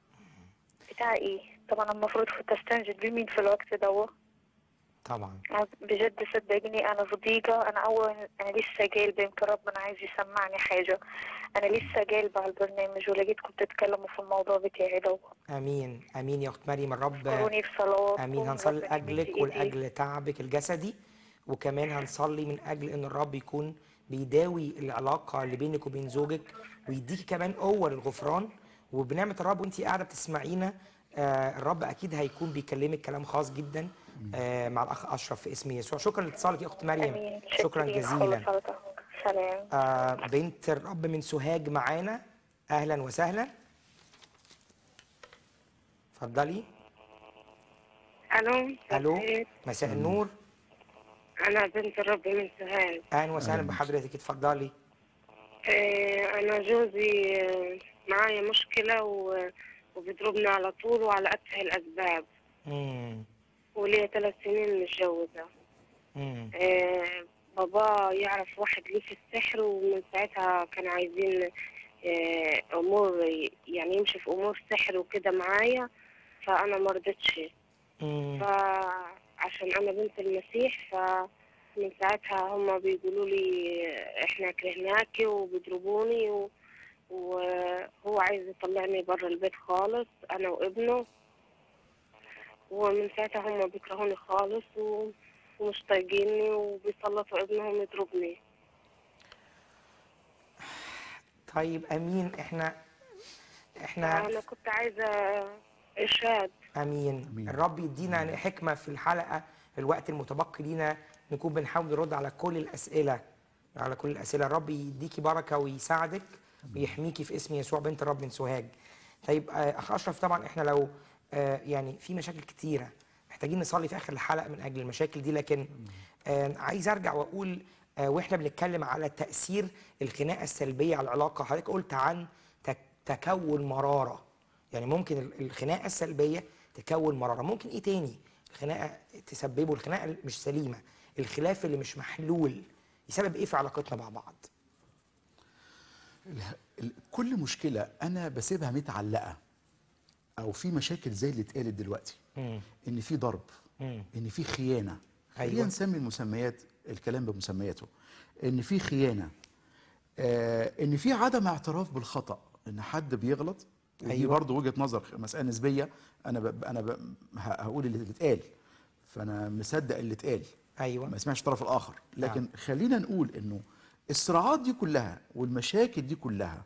بتاع ايه طبعا المفروض كنت استنجد بمين في الوقت ده طبعا بجد صدقني انا في ضيقه انا اول انا لسه جالبه يمكن ربنا عايز يسمعني حاجه انا لسه جالبه على البرنامج ولقيتكم بتتكلموا في الموضوع بتاعي ده امين امين يا اخت مريم الرب اذكروني في صلواتكم امين هنصلي ربنا لاجلك يمد إيديه. ولاجل تعبك الجسدي وكمان هنصلي من اجل ان الرب يكون بيداوي العلاقه اللي بينك وبين زوجك ويديكي كمان قوه للغفران وبنعمه الرب وانت قاعده بتسمعينا آه الرب اكيد هيكون بيكلمك كلام خاص جدا آه مع الاخ اشرف في اسم يسوع شكرا لاتصالك يا اخت مريم امين شكرا شكرين. جزيلا خلص على طهرك. سلام آه بنت الرب من سوهاج معانا اهلا وسهلا اتفضلي الو الو مساء النور انا بنت الرب من سهال اهلا وسهلا بحضرتك اتفضلي آه، انا جوزي آه، معايا مشكله و- وبيضربني على طول وعلى اتفه الاسباب امم وليا ثلاث سنين متجوزه امم آه، بابا يعرف واحد ليه في السحر ومن ساعتها كانوا عايزين آه، امور يعني يمشي في امور سحر وكده معايا فانا ما رضيتش امم فعشان انا بنت المسيح فمن ساعتها هم بيقولوا لي احنا كرهناكي وبيضربوني و... وهو عايز يطلعني بره البيت خالص انا وابنه ومن ساعتها هم بيكرهوني خالص و... ومش طايقيني وبيسلطوا ابنهم يضربني طيب امين احنا احنا انا كنت عايزه ارشاد امين أمين. الرب يدينا حكمه في الحلقه الوقت المتبقي لينا نكون بنحاول نرد على كل الاسئله على كل الاسئله الرب يديكي بركه ويساعدك ويحميكي في اسم يسوع بنت الرب من سوهاج طيب آه، اخ اشرف طبعا احنا لو آه، يعني في مشاكل كتيره محتاجين نصلي في اخر الحلقه من اجل المشاكل دي لكن آه، عايز ارجع واقول آه، واحنا بنتكلم على تاثير الخناقه السلبيه على العلاقه حضرتك قلت عن تك- تكون مراره يعني ممكن ال- الخناقه السلبيه تكون مراره ممكن ايه تاني الخناقه تسببه الخناقه اللي مش سليمه الخلاف اللي مش محلول يسبب ايه في علاقتنا مع بعض ال- ال- كل مشكلة أنا بسيبها متعلقة أو في مشاكل زي اللي اتقالت دلوقتي مم. إن في ضرب مم. إن في خيانة خلينا أيوة. نسمي المسميات الكلام بمسمياته إن في خيانة آه إن في عدم اعتراف بالخطأ إن حد بيغلط ودي أيوة. برضه وجهة نظر مسألة نسبية أنا ب... أنا ب... ه- هقول اللي اتقال فأنا مصدق اللي اتقال ايوه ما اسمعش الطرف الاخر لكن خلينا نقول انه الصراعات دي كلها والمشاكل دي كلها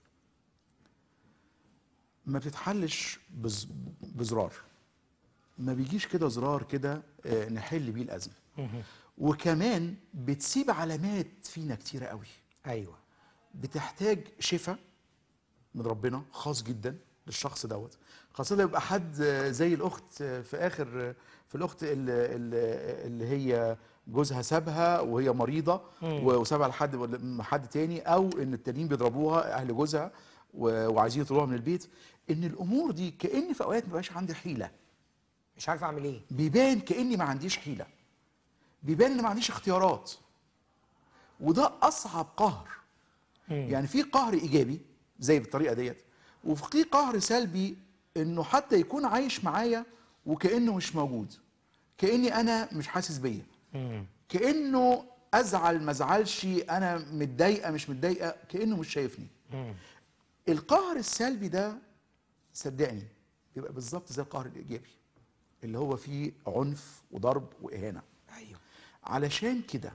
ما بتتحلش بز- بزرار ما بيجيش كده زرار كده آه، نحل بيه الازمه وكمان بتسيب علامات فينا كتيره قوي ايوه بتحتاج شفاء من ربنا خاص جدا للشخص دوت خاصة يبقى حد زي الأخت في آخر في الأخت اللي, اللي- اللي هي جوزها سابها وهي مريضة وسابها لحد حد تاني أو إن التانيين بيضربوها أهل جوزها و- وعايزين يطردوها من البيت إن الأمور دي كأن في أوقات ما بقاش عندي حيلة مش عارف اعمل ايه بيبان كاني ما عنديش حيله بيبان ان ما عنديش اختيارات وده اصعب قهر يعني في قهر ايجابي زي بالطريقه ديت وفي قهر سلبي انه حتى يكون عايش معايا وكانه مش موجود كاني انا مش حاسس بيا كانه ازعل ما ازعلش انا متضايقه مش متضايقه كانه مش شايفني القهر السلبي ده صدقني بيبقى بالظبط زي القهر الايجابي اللي هو فيه عنف وضرب واهانه ايوه علشان كده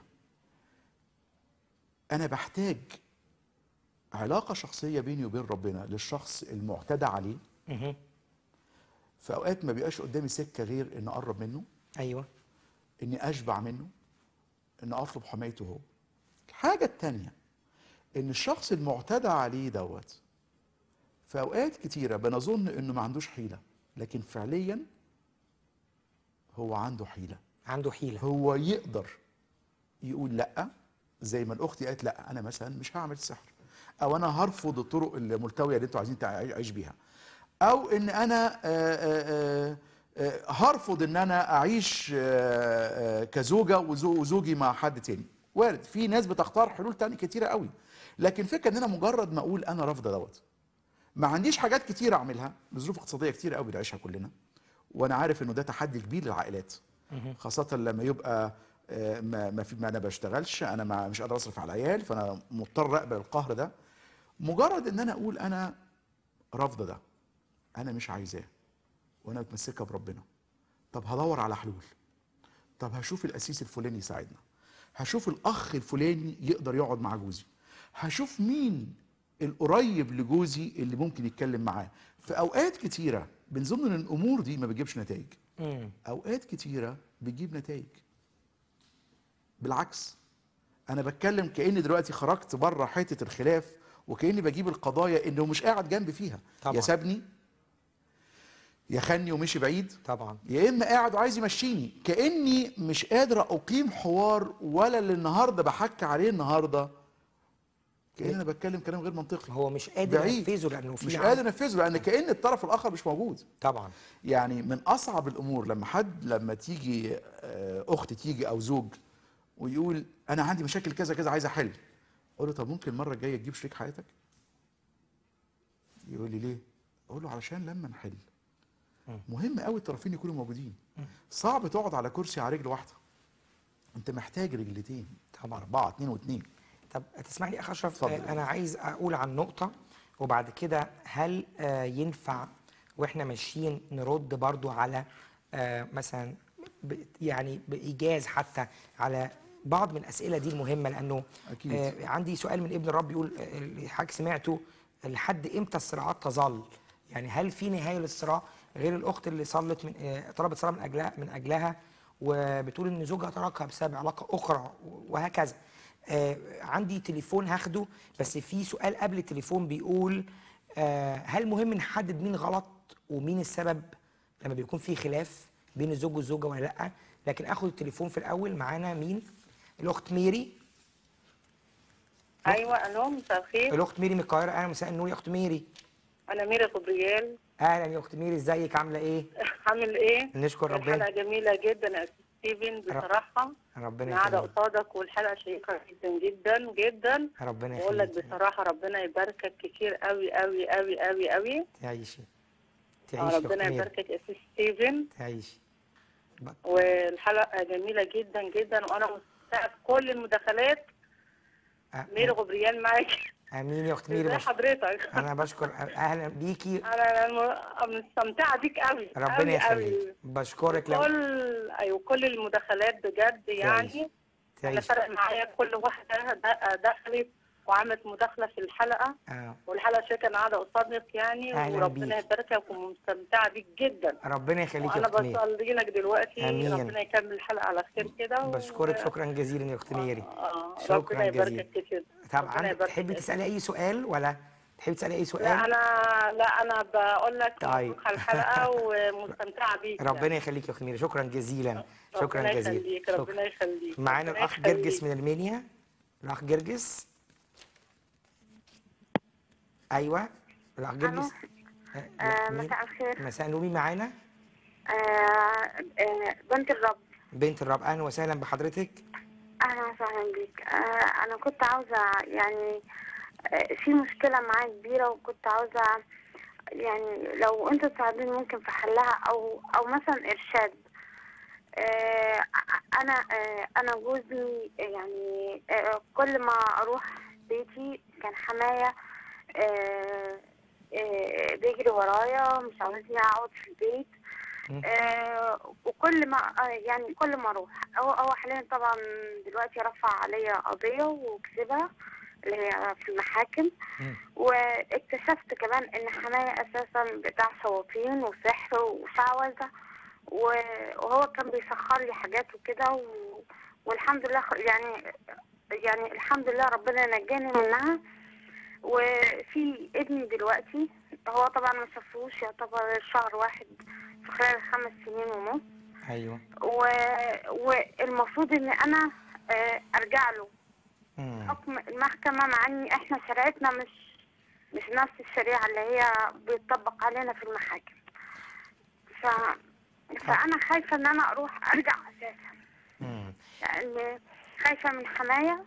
انا بحتاج علاقه شخصيه بيني وبين ربنا للشخص المعتدى عليه في اوقات ما بيبقاش قدامي سكه غير ان اقرب منه ايوه اني اشبع منه ان اطلب حمايته هو الحاجه التانية ان الشخص المعتدى عليه دوت في اوقات كتيره بنظن انه ما عندوش حيله لكن فعليا هو عنده حيله عنده حيله هو يقدر يقول لا زي ما الاخت قالت لا انا مثلا مش هعمل سحر او انا هرفض الطرق الملتويه اللي انتوا عايزين تعيش بيها او ان انا آه، آه، آه، هرفض ان انا اعيش آه، آه، كزوجه وزو- وزوجي مع حد تاني وارد في ناس بتختار حلول تانية كتيره قوي لكن فكره ان انا مجرد ما اقول انا رافضه دوت ما عنديش حاجات كتير اعملها لظروف اقتصاديه كتير قوي بنعيشها كلنا وانا عارف انه ده تحدي كبير للعائلات خاصه لما يبقى آه، ما ما في ما انا بشتغلش انا ما مش قادر اصرف على العيال فانا مضطر اقبل القهر ده مجرد ان انا اقول انا رافضه ده انا مش عايزاه وانا متمسكه بربنا طب هدور على حلول طب هشوف الاسيس الفلاني يساعدنا هشوف الاخ الفلاني يقدر يقعد مع جوزي هشوف مين القريب لجوزي اللي ممكن يتكلم معاه في اوقات كتيره بنظن ان الامور دي ما بتجيبش نتائج مم. اوقات كتيره بتجيب نتائج بالعكس انا بتكلم كاني دلوقتي خرجت بره حته الخلاف وكاني بجيب القضايا انه مش قاعد جنبي فيها طبعا. يا سابني يا خاني ومشي بعيد طبعا يا اما قاعد وعايز يمشيني كاني مش قادر اقيم حوار ولا اللي النهارده بحكي عليه النهارده كاني انا بتكلم كلام غير منطقي هو مش قادر بعيد. ينفذه لانه في مش عم- قادر انفذه لان كان الطرف الاخر مش موجود طبعا يعني من اصعب الامور لما حد لما تيجي آه، اخت تيجي او زوج ويقول انا عندي مشاكل كذا كذا عايز احل اقول له طب ممكن المره الجايه تجيب شريك حياتك يقول لي ليه اقول له علشان لما نحل مهم قوي الطرفين يكونوا موجودين صعب تقعد على كرسي على رجل واحده انت محتاج رجلتين طبعا. اربعه اتنين واتنين طب تسمح لي اخ اشرف اتفضل. آه، انا عايز اقول عن نقطه وبعد كده هل آه، ينفع واحنا ماشيين نرد برضو على آه، مثلا ب- يعني بايجاز حتى على بعض من الاسئله دي المهمه لانه أكيد. آه، عندي سؤال من ابن الرب يقول آه، اللي حضرتك سمعته لحد امتى الصراعات تظل يعني هل في نهايه للصراع غير الاخت اللي صلت من آه، طلبت صلاه من اجلها من اجلها وبتقول ان زوجها تركها بسبب علاقه اخرى وهكذا آه عندي تليفون هاخده بس في سؤال قبل التليفون بيقول آه هل مهم نحدد مين غلط ومين السبب لما بيكون في خلاف بين الزوج والزوجه ولا لا لكن اخد التليفون في الاول معانا مين الاخت ميري ايوه الو مساء الخير الاخت ميري من القاهره اهلا مساء النور يا اخت ميري انا ميرا غبريال اهلا يا اخت ميري ازيك عامله ايه عامل ايه نشكر ربنا الحلقه جميله جدا يا أستاذ ستيفن بصراحه ربنا انا قاعده يخليك قصادك والحلقه شيقه جدا جدا جدا ربنا بقول لك يخليك بصراحه ربنا يباركك كتير قوي قوي قوي قوي قوي تعيشي آه، تعيشي يا ربنا اخت ميري يباركك يا أستاذ ستيفن تعيشي والحلقه جميله جدا جدا وانا مستمتعه بكل المداخلات آه، ميرا غبريال معاكي امين يا اخت ميري ازي بش... حضرتك انا بشكر اهلا بيكي انا أنا مستمتعه بيك قوي ربنا قوي قوي. يخليك بشكرك لو كل ايوه كل المداخلات بجد يعني انا تعيش فرق معايا كل واحده د- دخلت وعملت مداخله في الحلقه آه. والحلقه شيء كان قاعده قصادك يعني أهلاً وربنا بيك. يبارك لك ومستمتعه بيك جدا ربنا يخليك يا وانا اخت ميري بصلي لك دلوقتي آمين. ربنا يكمل الحلقه على خير كده و- بشكرك شكرا جزيلا يا اخت ميري آه، شكرا ربنا يبارك جزيلا. لك كتير طب ربنا عندك يبارك تحبي فيك. تسالي اي سؤال ولا تحبي تسالي اي سؤال لا انا لا انا بقول لك طيب. مبروك على الحلقه ومستمتعه بيك ربنا يخليك يا اخت ميري شكرا جزيلا شكرا ربنا جزيلا يخليك شكرا. ربنا يخليك معانا ربنا الاخ جرجس يخليك. من المنيا الاخ جرجس ايوه الاخ جرجس آه، آه مين؟ مساء الخير مساء نومي معانا آه آه بنت الرب بنت الرب اهلا وسهلا بحضرتك اهلا وسهلا بيك آه انا كنت عاوزه يعني آه في مشكله معايا كبيره وكنت عاوزه يعني لو انتوا تساعدوني ممكن في حلها او او مثلا ارشاد آه انا آه انا جوزي يعني آه كل ما اروح بيتي كان حمايه آه آه بيجري ورايا مش عاوزني اقعد في البيت مم. آه وكل ما آه يعني كل ما اروح هو هو حاليا طبعا دلوقتي رفع عليا قضيه وكسبها اللي هي في المحاكم مم. واكتشفت كمان ان حماية اساسا بتاع شياطين وسحر وشعوذة و- وهو كان بيسخر لي حاجات وكده و... والحمد لله خ- يعني يعني الحمد لله ربنا نجاني منها وفي ابني دلوقتي هو طبعا ما شافوش يعتبر شهر واحد في خلال خمس سنين ونص ايوه و... والمفروض ان انا آه، ارجع له مم. حكم المحكمة مع ان احنا شريعتنا مش مش نفس الشريعة اللي هي بتطبق علينا في المحاكم ف... فانا خايفة ان انا اروح ارجع اساسا مم. لان خايفة من حماية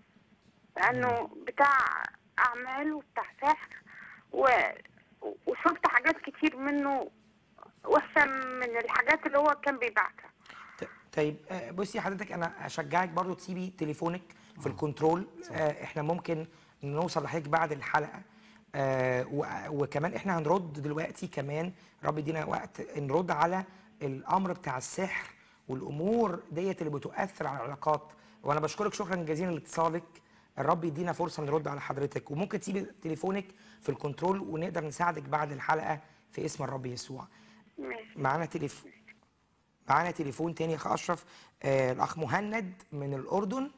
لانه بتاع اعمال وبتاع سحر و... وشفت حاجات كتير منه وحشة من الحاجات اللي هو كان بيبعتها ط- طيب آه، بصي حضرتك انا اشجعك برضو تسيبي تليفونك في الكنترول آه، احنا ممكن نوصل لحضرتك بعد الحلقه آه، و- وكمان احنا هنرد دلوقتي كمان رب يدينا وقت نرد على الامر بتاع السحر والامور ديت اللي بتؤثر على العلاقات وانا بشكرك شكرا جزيلا لاتصالك الرب يدينا فرصه نرد على حضرتك وممكن تسيبي تليفونك في الكنترول ونقدر نساعدك بعد الحلقه في اسم الرب يسوع ماشي معانا تليفون معانا تليفون تاني يا اخ اشرف آه الاخ مهند من الاردن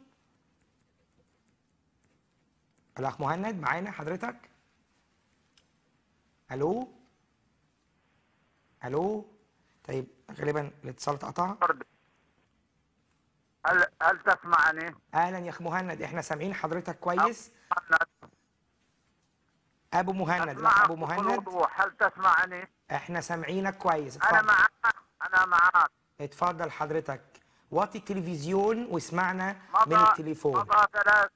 الاخ مهند معانا حضرتك الو الو طيب غالبا الاتصال اتقطع هل هل تسمعني؟ اهلا يا اخ مهند احنا سامعين حضرتك كويس ابو مهند الاخ أسمعك ابو بكل مهند وضوح هل تسمعني؟ احنا سامعينك كويس أنا اتفضل معك أنا معك اتفضل حضرتك وطي التلفزيون واسمعنا من مضى التليفون مضى ثلاث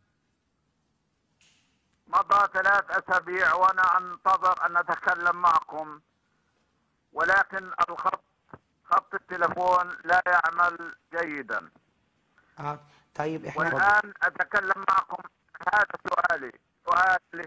مضى ثلاث أسابيع وأنا أنتظر أن أتكلم معكم ولكن الخط خط التلفون لا يعمل جيدا اه طيب احنا والآن أتكلم معكم هذا سؤالي سؤالي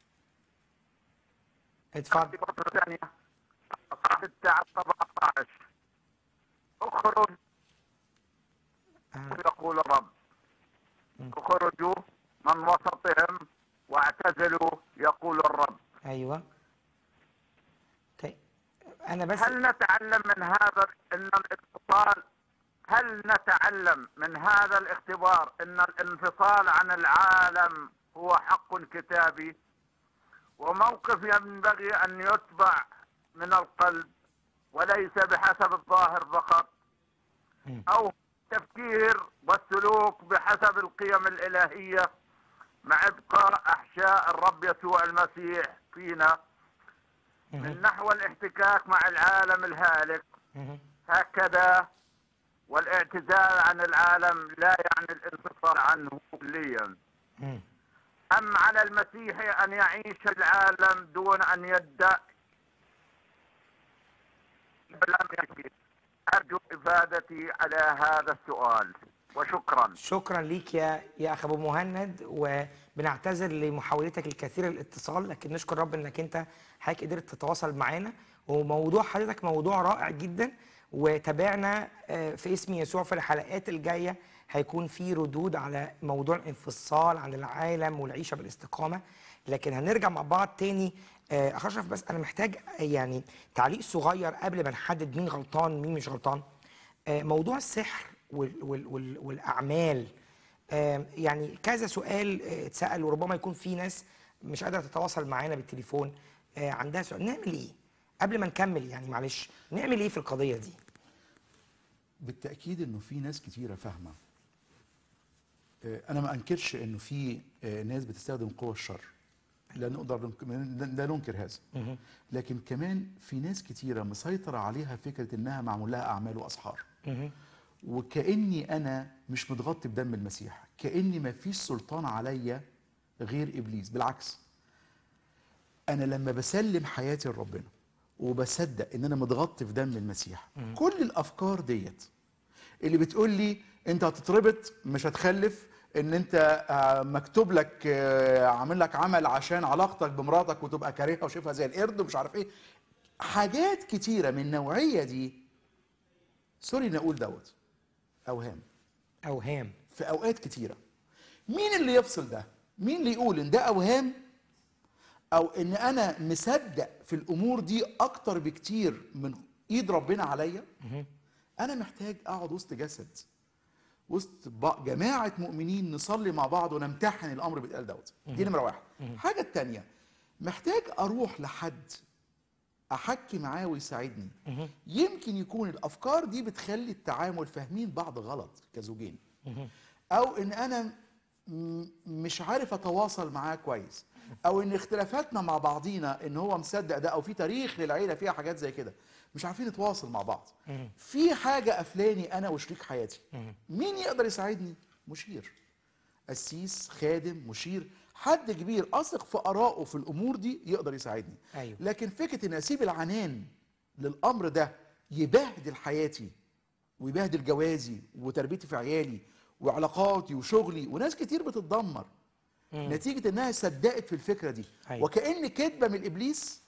اتفضل مرة ثانية ستة على 17 اخرج آه. يقول الرب اخرجوا من وسطهم واعتزلوا يقول الرب ايوه طيب انا بس هل نتعلم من هذا ان الاتصال هل نتعلم من هذا الاختبار ان الانفصال عن العالم هو حق كتابي وموقف ينبغي ان يتبع من القلب وليس بحسب الظاهر فقط مم. او تفكير والسلوك بحسب القيم الالهيه مع ابقاء احشاء الرب يسوع المسيح فينا من مهم. نحو الاحتكاك مع العالم الهالك مهم. هكذا والاعتزال عن العالم لا يعني الانفصال عنه كليا مم. أم على المسيح أن يعيش العالم دون أن يدع لم يكن أرجو إفادتي على هذا السؤال وشكرا شكرا ليك يا يا اخ ابو مهند وبنعتذر لمحاولتك الكثيره للاتصال لكن نشكر رب انك انت حضرتك قدرت تتواصل معانا وموضوع حضرتك موضوع رائع جدا وتابعنا آه، في اسم يسوع في الحلقات الجايه هيكون في ردود على موضوع الانفصال عن العالم والعيشه بالاستقامه لكن هنرجع مع بعض تاني آه، اخ اشرف بس انا محتاج يعني تعليق صغير قبل ما نحدد مين غلطان مين مش غلطان آه، موضوع السحر وال وال وال والاعمال آه، يعني كذا سؤال آه، اتسال وربما يكون في ناس مش قادره تتواصل معانا بالتليفون آه، عندها سؤال نعمل ايه قبل ما نكمل يعني معلش نعمل ايه في القضيه دي بالتاكيد انه في ناس كتيره فاهمه آه، انا ما انكرش انه في آه، ناس بتستخدم قوى الشر لا نقدر ننك- لا ننكر هذا لكن كمان في ناس كتيره مسيطره عليها فكره انها معمول لها اعمال واسحار وكاني انا مش متغطي بدم المسيح كاني ما فيش سلطان عليا غير ابليس بالعكس انا لما بسلم حياتي لربنا وبصدق ان انا متغطي في دم المسيح كل الافكار ديت اللي بتقول لي انت هتتربط مش هتخلف ان انت آه، مكتوب لك آه، عامل لك عمل عشان علاقتك بمراتك وتبقى كارهها وشايفها زي القرد ومش عارف ايه حاجات كتيره من النوعيه دي سوري نقول دوت اوهام اوهام في اوقات كتيره مين اللي يفصل ده مين اللي يقول ان ده اوهام او ان انا مصدق في الامور دي اكتر بكتير من ايد ربنا عليا انا محتاج اقعد وسط جسد وسط ب- جماعه مؤمنين نصلي مع بعض ونمتحن الامر بيتقال دوت دي نمره واحد الحاجه الثانيه محتاج اروح لحد احكي معاه ويساعدني يمكن يكون الافكار دي بتخلي التعامل فاهمين بعض غلط كزوجين او ان انا م- مش عارف اتواصل معاه كويس او ان اختلافاتنا مع بعضينا ان هو مصدق ده او في تاريخ للعيله فيها حاجات زي كده مش عارفين نتواصل مع بعض في حاجه قفلاني انا وشريك حياتي مين يقدر يساعدني مشير قسيس خادم مشير حد كبير اثق في ارائه في الامور دي يقدر يساعدني أيوة. لكن فكره ان اسيب العنان للامر ده يبهدل حياتي ويبهدل جوازي وتربيتي في عيالي وعلاقاتي وشغلي وناس كتير بتتدمر نتيجه انها صدقت في الفكره دي أيوة. وكان كذبه من ابليس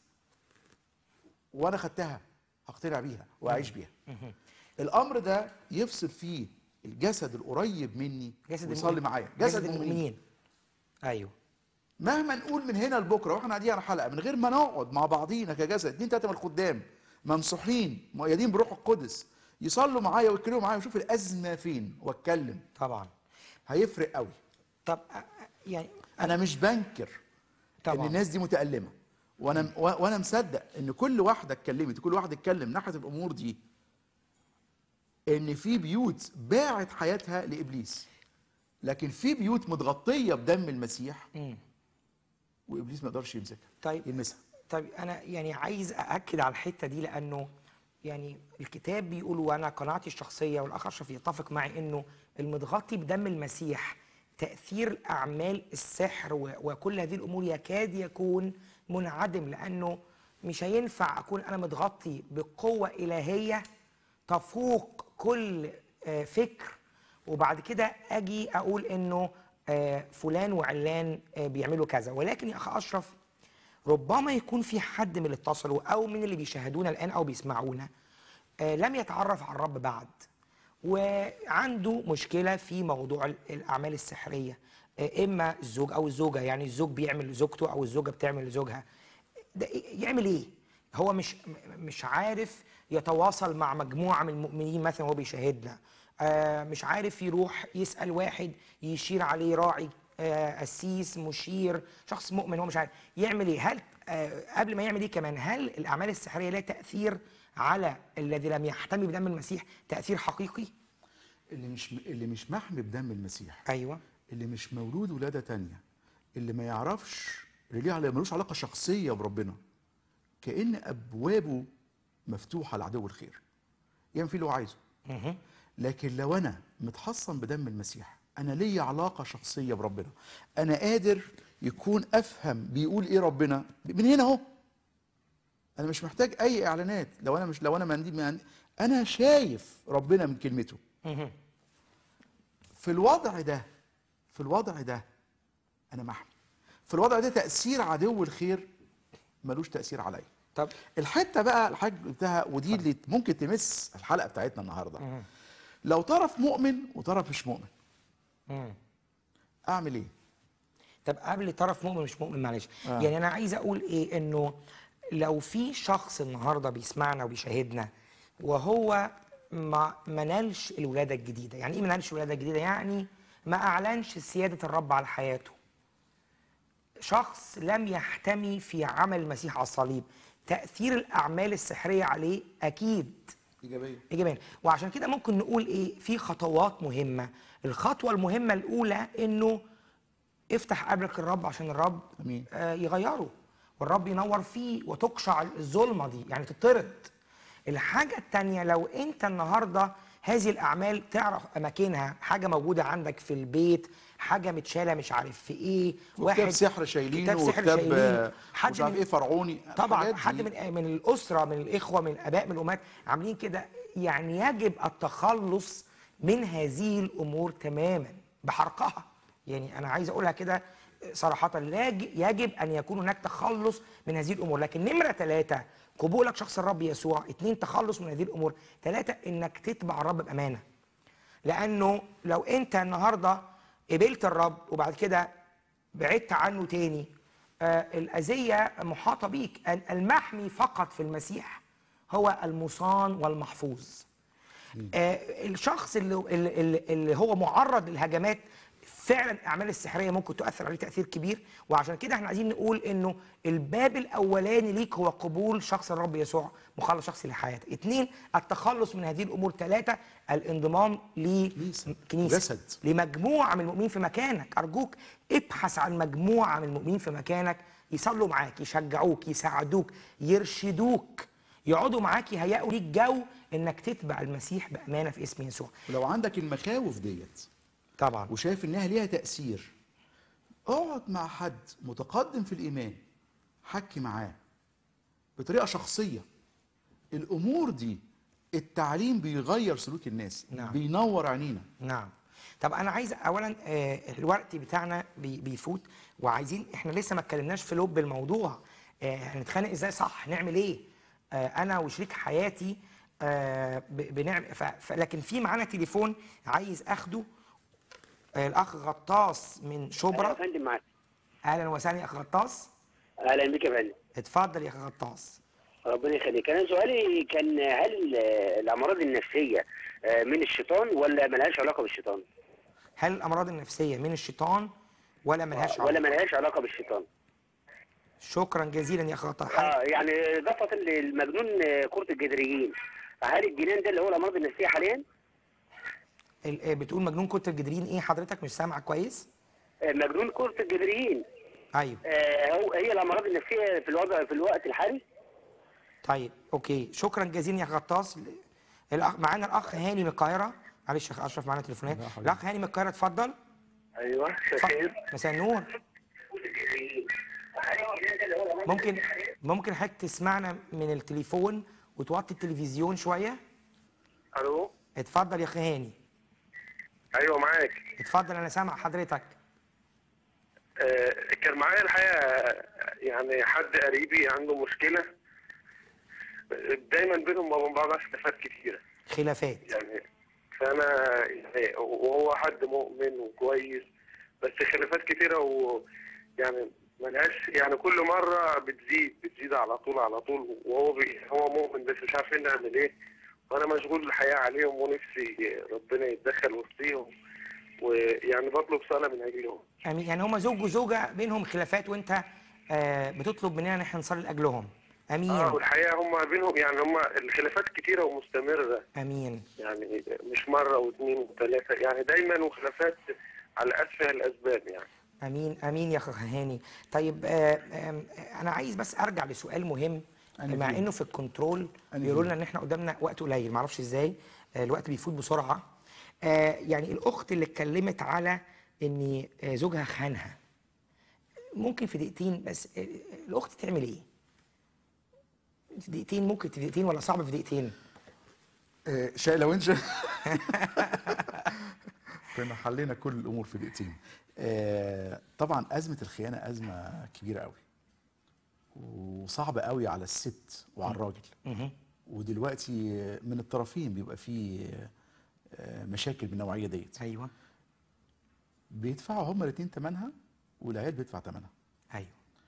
وانا خدتها هقتنع بيها واعيش بيها الامر ده يفصل فيه الجسد القريب مني جسد ويصلي المؤمن- معايا جسد المؤمنين ايوه مهما نقول من هنا لبكره واحنا قاعدين على حلقه من غير ما نقعد مع بعضينا كجسد اتنين تلاته من الخدام ممسوحين مؤيدين بروح القدس يصلوا معايا ويتكلموا معايا ويشوف الازمه فين واتكلم طبعا هيفرق قوي طب أ- أ- يعني انا مش بنكر ان طبعا الناس دي متالمه وانا و- وانا مصدق ان كل واحده اتكلمت كل واحد اتكلم ناحيه الامور دي ان في بيوت باعت حياتها لابليس لكن في بيوت متغطيه بدم المسيح مم. وابليس ما يقدرش يمسكها طيب يلمسها طيب انا يعني عايز ااكد على الحته دي لانه يعني الكتاب بيقول وانا قناعتي الشخصيه والاخ اشرف يتفق معي انه المتغطي بدم المسيح تاثير اعمال السحر و- وكل هذه الامور يكاد يكون منعدم لانه مش هينفع اكون انا متغطي بقوه الهيه تفوق كل آه، فكر وبعد كده اجي اقول انه آه، فلان وعلان آه، بيعملوا كذا ولكن يا اخ اشرف ربما يكون في حد من اللي اتصلوا او من اللي بيشاهدونا الان او بيسمعونا آه، لم يتعرف على الرب بعد وعنده مشكله في موضوع ال- الاعمال السحريه آه، اما الزوج او الزوجه يعني الزوج بيعمل لزوجته او الزوجه بتعمل لزوجها ده إيه- يعمل ايه هو مش م- مش عارف يتواصل مع مجموعه من المؤمنين مثلا وهو بيشاهدنا آه، مش عارف يروح يسال واحد يشير عليه راعي آه، قسيس مشير شخص مؤمن هو مش عارف يعمل ايه هل آه، قبل ما يعمل ايه كمان هل الاعمال السحريه لها تاثير على الذي لم يحتمي بدم المسيح تاثير حقيقي اللي مش اللي مش محمي بدم المسيح ايوه اللي مش مولود ولاده تانية اللي ما يعرفش اللي ليه عل- ملوش علاقه شخصيه بربنا كان ابوابه مفتوحه لعدو الخير يعمل فيه اللي هو عايزه لكن لو انا متحصن بدم المسيح انا ليا علاقه شخصيه بربنا انا قادر يكون افهم بيقول ايه ربنا من هنا اهو انا مش محتاج اي اعلانات لو انا مش لو انا مندي من انا شايف ربنا من كلمته في الوضع ده في الوضع ده انا محمي في الوضع ده تاثير عدو الخير ملوش تاثير عليا طب الحته بقى الحاج بتاعها ودي اللي ممكن تمس الحلقه بتاعتنا النهارده لو طرف مؤمن وطرف مش مؤمن مم. اعمل ايه طب قبل طرف مؤمن مش مؤمن معلش آه. يعني انا عايز اقول ايه انه لو في شخص النهارده بيسمعنا وبيشاهدنا وهو ما منالش الولاده الجديده يعني ايه منالش الولاده الجديده يعني ما اعلنش سياده الرب على حياته شخص لم يحتمي في عمل المسيح على الصليب تاثير الاعمال السحريه عليه اكيد ايجابيه ايجابيا وعشان كده ممكن نقول ايه في خطوات مهمه الخطوه المهمه الاولى انه افتح قلبك الرب عشان الرب امين آه، يغيره والرب ينور فيه وتقشع الظلمه دي يعني تطرد الحاجه التانية لو انت النهارده هذه الاعمال تعرف اماكنها حاجه موجوده عندك في البيت حاجه متشاله مش عارف في ايه وكتاب سحر شايلينه كتاب سحر وكتاب شايلينه آه، حد مش عارف من- ايه فرعوني طبعا الحاجات حد دي. من من الاسره من الاخوه من الاباء من الامهات عاملين كده يعني يجب التخلص من هذه الامور تماما بحرقها يعني انا عايز اقولها كده صراحه لا يج- يجب ان يكون هناك تخلص من هذه الامور لكن نمره ثلاثه قبولك شخص الرب يسوع اثنين تخلص من هذه الامور ثلاثه انك تتبع الرب بامانه لانه لو انت النهارده قبلت الرب وبعد كده بعدت عنه تاني آه الاذيه محاطه بيك ال- المحمي فقط في المسيح هو المصان والمحفوظ آه الشخص اللي, اللي, اللي- اللي هو معرض للهجمات فعلا الاعمال السحريه ممكن تؤثر عليه تاثير كبير وعشان كده احنا عايزين نقول انه الباب الاولاني ليك هو قبول شخص الرب يسوع مخلص شخصي لحياتك اثنين التخلص من هذه الامور ثلاثه الانضمام لكنيسه جسد. لمجموعه من المؤمنين في مكانك ارجوك ابحث عن مجموعه من المؤمنين في مكانك يصلوا معاك يشجعوك يساعدوك يرشدوك يقعدوا معاك يهيئوا ليك جو انك تتبع المسيح بامانه في اسم يسوع ولو عندك المخاوف ديت طبعا وشايف انها ليها تاثير اقعد مع حد متقدم في الايمان حكي معاه بطريقه شخصيه الامور دي التعليم بيغير سلوك الناس نعم. بينور عينينا نعم طب انا عايز اولا آه، الوقت بتاعنا بي- بيفوت وعايزين احنا لسه ما اتكلمناش في لب الموضوع آه، هنتخانق ازاي صح نعمل ايه آه، انا وشريك حياتي آه، ب- بنعمل ف- ف- لكن في معانا تليفون عايز اخده آه، الاخ غطاس من شبرا يا فندم معاك اهلا وسهلا يا اخ غطاس اهلا بك يا فندم اتفضل يا اخ غطاس ربنا يخليك انا سؤالي كان هل آه، الامراض النفسيه آه، من الشيطان ولا ملهاش علاقه بالشيطان هل الامراض النفسيه من الشيطان ولا ملهاش ولا علاقه ملهاش علاقه بالشيطان شكرا جزيلا يا اخ غطاس اه يعني ضفه المجنون آه، كره الجدريين هل الجنان ده اللي هو الامراض النفسيه حاليا ال- آه، بتقول مجنون كتر الجدرين ايه حضرتك مش سامع كويس آه، مجنون كره الجدريين ايوه آه، هو هي الامراض النفسيه في الوضع في الوقت الحالي طيب اوكي شكرا جزيلا يا غطاس الأخ... معانا الاخ هاني من القاهره معلش يا اخ اشرف معانا تليفونات الاخ هاني من القاهره اتفضل ايوه اتفضل. مساء النور ممكن ممكن حضرتك تسمعنا من التليفون وتوطي التلفزيون شويه الو اتفضل يا اخ هاني ايوه معاك اتفضل انا سامع حضرتك آه، كان معايا الحقيقه يعني حد قريبي عنده مشكله دايما بينهم وبين بعض خلافات كتيره خلافات يعني فانا يعني وهو حد مؤمن وكويس بس خلافات كتيره ويعني ملهاش يعني كل مره بتزيد بتزيد على طول على طول وهو بي هو مؤمن بس مش عارفين نعمل ايه وانا مشغول الحياه عليهم ونفسي ربنا يتدخل وسطيهم ويعني بطلب صلاه من اجلهم امين يعني هما زوج وزوجه بينهم خلافات وانت آه بتطلب مننا ان احنا نصلي لاجلهم امين اه والحقيقه هم بينهم يعني هم الخلافات كتيره ومستمره امين يعني مش مره واثنين وثلاثه يعني دايما وخلافات على اسفه الاسباب يعني امين امين يا اخ هاني طيب آه آم، آه انا عايز بس ارجع لسؤال مهم أنا مع فين؟ انه في الكنترول أنا بيقولوا فين؟ لنا ان احنا قدامنا وقت قليل معرفش ازاي آه الوقت بيفوت بسرعه آه يعني الاخت اللي اتكلمت على ان آه زوجها خانها ممكن في دقيقتين بس آه الاخت تعمل ايه في دقيقتين ممكن في دقيقتين ولا صعب في دقيقتين آه، شا لو انت كنا حلينا كل الامور في دقيقتين آه، طبعا ازمه الخيانه ازمه كبيره قوي وصعب قوي على الست وعلى الراجل مهم. ودلوقتي من الطرفين بيبقى في آه، مشاكل بالنوعيه ديت ايوه بيدفعوا هما الاثنين ثمنها والعيال بيدفع ثمنها ايوه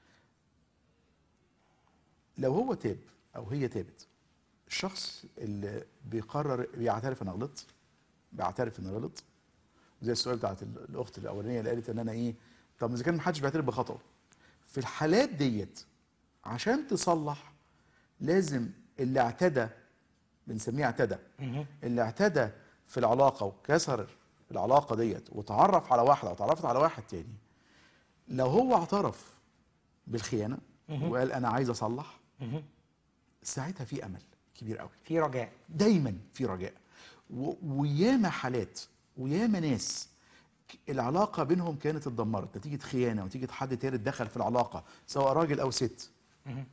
لو هو تاب او هي تابت الشخص اللي بيقرر بيعترف انا غلطت بيعترف انه غلط زي السؤال بتاعت ال- الاخت الاولانيه اللي قالت ان انا ايه طب اذا كان محدش بيعترف بخطأه في الحالات ديت عشان تصلح لازم اللي اعتدى بنسميه اعتدى مهم. اللي اعتدى في العلاقه وكسر العلاقه ديت وتعرف على واحده وتعرفت على واحد تاني لو هو اعترف بالخيانه مهم. وقال انا عايز اصلح مهم. ساعتها في امل كبير قوي في رجاء دايما في رجاء و- وياما حالات وياما ناس ك- العلاقه بينهم كانت اتدمرت نتيجه خيانه ونتيجه حد تالت دخل في العلاقه سواء راجل او ست مهم.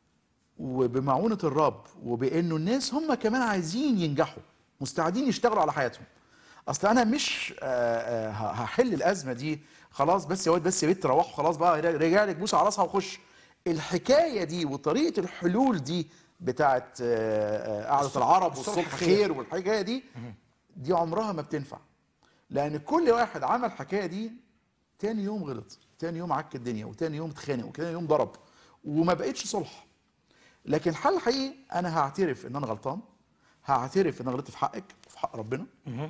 وبمعونه الرب وبانه الناس هم كمان عايزين ينجحوا مستعدين يشتغلوا على حياتهم اصل انا مش آه، آه، ه- هحل الازمه دي خلاص بس يا واد بس يا بنت روحوا خلاص بقى رجع لك بوس على راسها وخش الحكايه دي وطريقه الحلول دي بتاعت آه، آه، قعده العرب الصلح والصلح خير. خير والحكايه دي دي عمرها ما بتنفع لان كل واحد عمل الحكايه دي تاني يوم غلط تاني يوم عك الدنيا وتاني يوم اتخانق وتاني يوم ضرب وما بقتش صلح لكن الحل الحقيقي انا هعترف ان انا غلطان هعترف ان انا غلطت في حقك وفي حق ربنا مهم.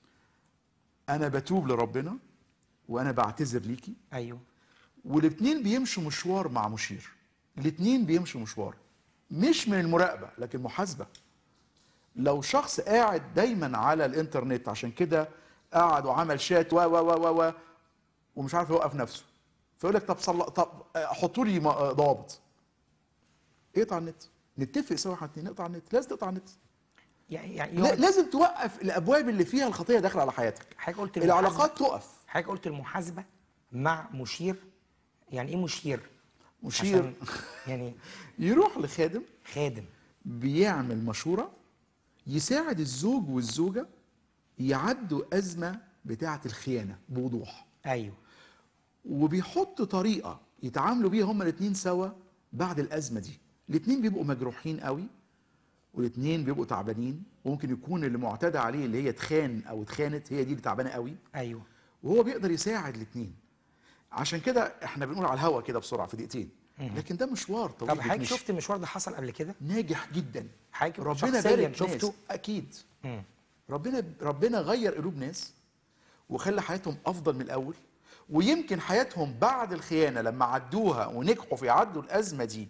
انا بتوب لربنا وانا بعتذر ليكي ايوه والاتنين بيمشوا مشوار مع مشير الاتنين بيمشوا مشوار مش من المراقبه لكن محاسبه لو شخص قاعد دايما على الانترنت عشان كده قعد وعمل شات و و و و و ومش عارف يوقف نفسه فيقول لك طب صل... طب حطوا لي م- ضوابط اقطع النت نتفق سوا احنا اتنين نقطع النت لازم تقطع النت يعني يعني لا يقعد- لازم توقف الابواب اللي فيها الخطيه داخله على حياتك حضرتك قلت العلاقات المحاسبة- تقف حضرتك قلت المحاسبه مع مشير يعني ايه مشير مشير عشان يعني يروح لخادم خادم بيعمل مشورة يساعد الزوج والزوجة يعدوا أزمة بتاعة الخيانة بوضوح ايوه وبيحط طريقة يتعاملوا بيها هما الاتنين سوا بعد الأزمة دي الاتنين بيبقوا مجروحين قوي والاتنين بيبقوا تعبانين وممكن يكون اللي معتدى عليه اللي هي تخان أو اتخانت هي دي اللي تعبانة قوي ايوه وهو بيقدر يساعد الاتنين عشان كده احنا بنقول على الهوا كده بسرعة في دقيقتين لكن ده مشوار طويل طب حضرتك بيتمشي. شفت المشوار ده حصل قبل كده ناجح جدا حضرتك ربنا شخصياً بارك شفته شفته اكيد مم. ربنا ربنا غير قلوب ناس وخلى حياتهم افضل من الاول ويمكن حياتهم بعد الخيانه لما عدوها ونجحوا في يعدوا الازمه دي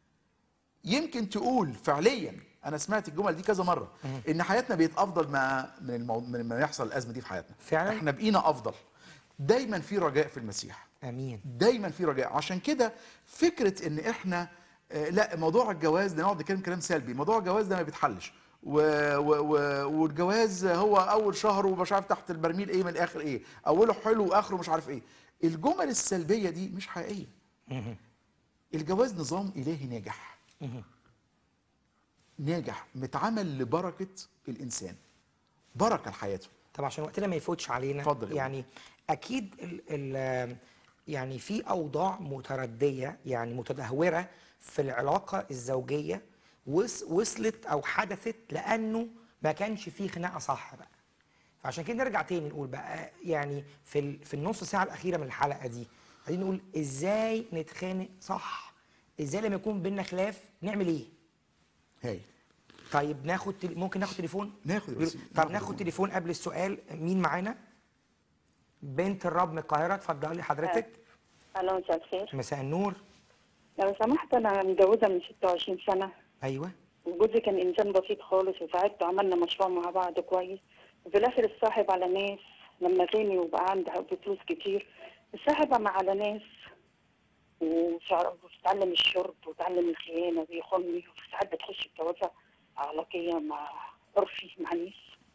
يمكن تقول فعليا انا سمعت الجمل دي كذا مره ان حياتنا بقت افضل ما من المو... من ما يحصل الازمه دي في حياتنا فعلا؟ احنا بقينا افضل دايما في رجاء في المسيح امين دايما في رجاء عشان كده فكره ان احنا آه، لا موضوع الجواز ده نقعد نتكلم كلام سلبي موضوع الجواز ده ما بيتحلش و و و والجواز هو اول شهر ومش عارف تحت البرميل ايه من الاخر ايه اوله حلو واخره مش عارف ايه الجمل السلبيه دي مش حقيقيه مهم. الجواز نظام الهي ناجح مهم. ناجح متعمل لبركه الانسان بركه لحياته طب عشان وقتنا ما يفوتش علينا اتفضل يا يعني اكيد ال ال يعني في اوضاع مترديه يعني متدهوره في العلاقه الزوجيه وص وصلت او حدثت لانه ما كانش فيه خناقه صح بقى فعشان كده نرجع تاني نقول بقى يعني في ال في النص ساعه الاخيره من الحلقه دي عايزين نقول ازاي نتخانق صح ازاي لما يكون بينا خلاف نعمل ايه هاي طيب ناخد تل... ممكن ناخد تليفون ناخد يا بيقول- وسيم، طب ناخد ناخد تليفون. تليفون قبل السؤال مين معانا بنت الرب من القاهره اتفضلي حضرتك الو مساء الخير مساء النور لو سمحت انا متجوزه من 26 سنه ايوه وجوزي كان انسان بسيط خالص وساعدته عملنا مشروع مع بعض كويس وفي الاخر اتصاحب على ناس لما غني وبقى عنده فلوس كتير اتصاحب مع على ناس وشعر- وتعلم الشرب وتعلم الخيانه ويخوني وساعات بتخش في جوازه علاقيه مع عرفي مع ناس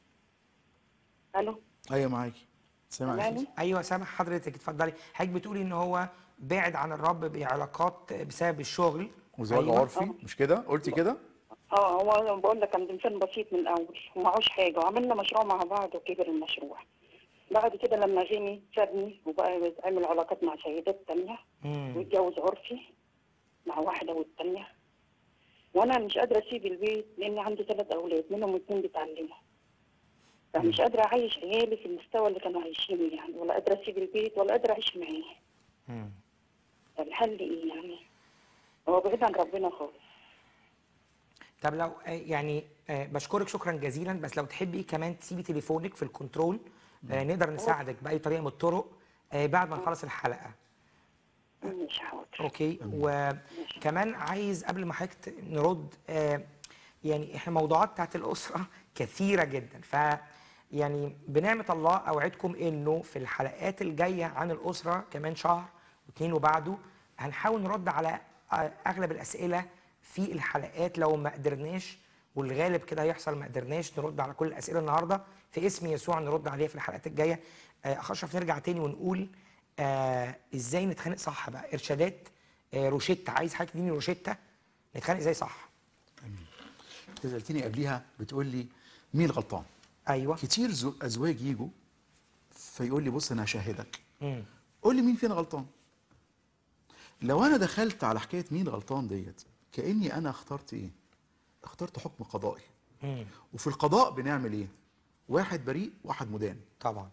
الو ايوه معاكي سامع سامعني؟ ايوه سامح حضرتك اتفضلي حضرتك بتقولي ان هو بعد عن الرب بعلاقات بسبب الشغل وزواج أيوة. عرفي مش كده قلتي كده اه هو أنا بقول لك كان انسان بسيط من الاول ومعهوش حاجه وعملنا مشروع مع بعض وكبر المشروع بعد كده لما غني سابني وبقى عمل علاقات مع سيدات تانية مم. واتجوز عرفي مع واحده والتانيه وانا مش قادره اسيب البيت لاني عندي ثلاث اولاد منهم اتنين بيتعلموا فمش قادره اعيش عيالي في المستوى اللي كانوا عايشينه يعني ولا قادره اسيب البيت ولا قادره اعيش معاه مم. فالحل ايه يعني هو بعيد عن ربنا خالص طب لو آه، يعني آه، بشكرك شكرا جزيلا بس لو تحبي كمان تسيبي تليفونك في الكنترول آه، نقدر نساعدك باي طريقه من الطرق آه، بعد ما نخلص الحلقه مش حاضر اوكي وكمان عايز قبل ما حضرتك ت- نرد آه، يعني احنا الموضوعات بتاعت الاسره كثيره جدا ف يعني بنعمه الله اوعدكم انه في الحلقات الجايه عن الاسره كمان شهر واثنين وبعده هنحاول نرد على آه، اغلب الاسئله في الحلقات لو ما قدرناش والغالب كده هيحصل ما قدرناش نرد على كل الاسئله النهارده في اسم يسوع نرد عليها في الحلقات الجايه آه، اخ اشرف نرجع تاني ونقول آه ازاي نتخانق صح بقى ارشادات آه روشيتا عايز حضرتك تديني روشيتا نتخانق ازاي صح انت سالتني قبليها بتقول لي مين غلطان ايوه كتير زو- ازواج يجوا فيقول لي بص انا هشاهدك مم. قول لي مين فينا غلطان لو انا دخلت على حكايه مين غلطان ديت كاني انا اخترت ايه اخترت حكم قضائي مم. وفي القضاء بنعمل ايه واحد بريء واحد مدان طبعا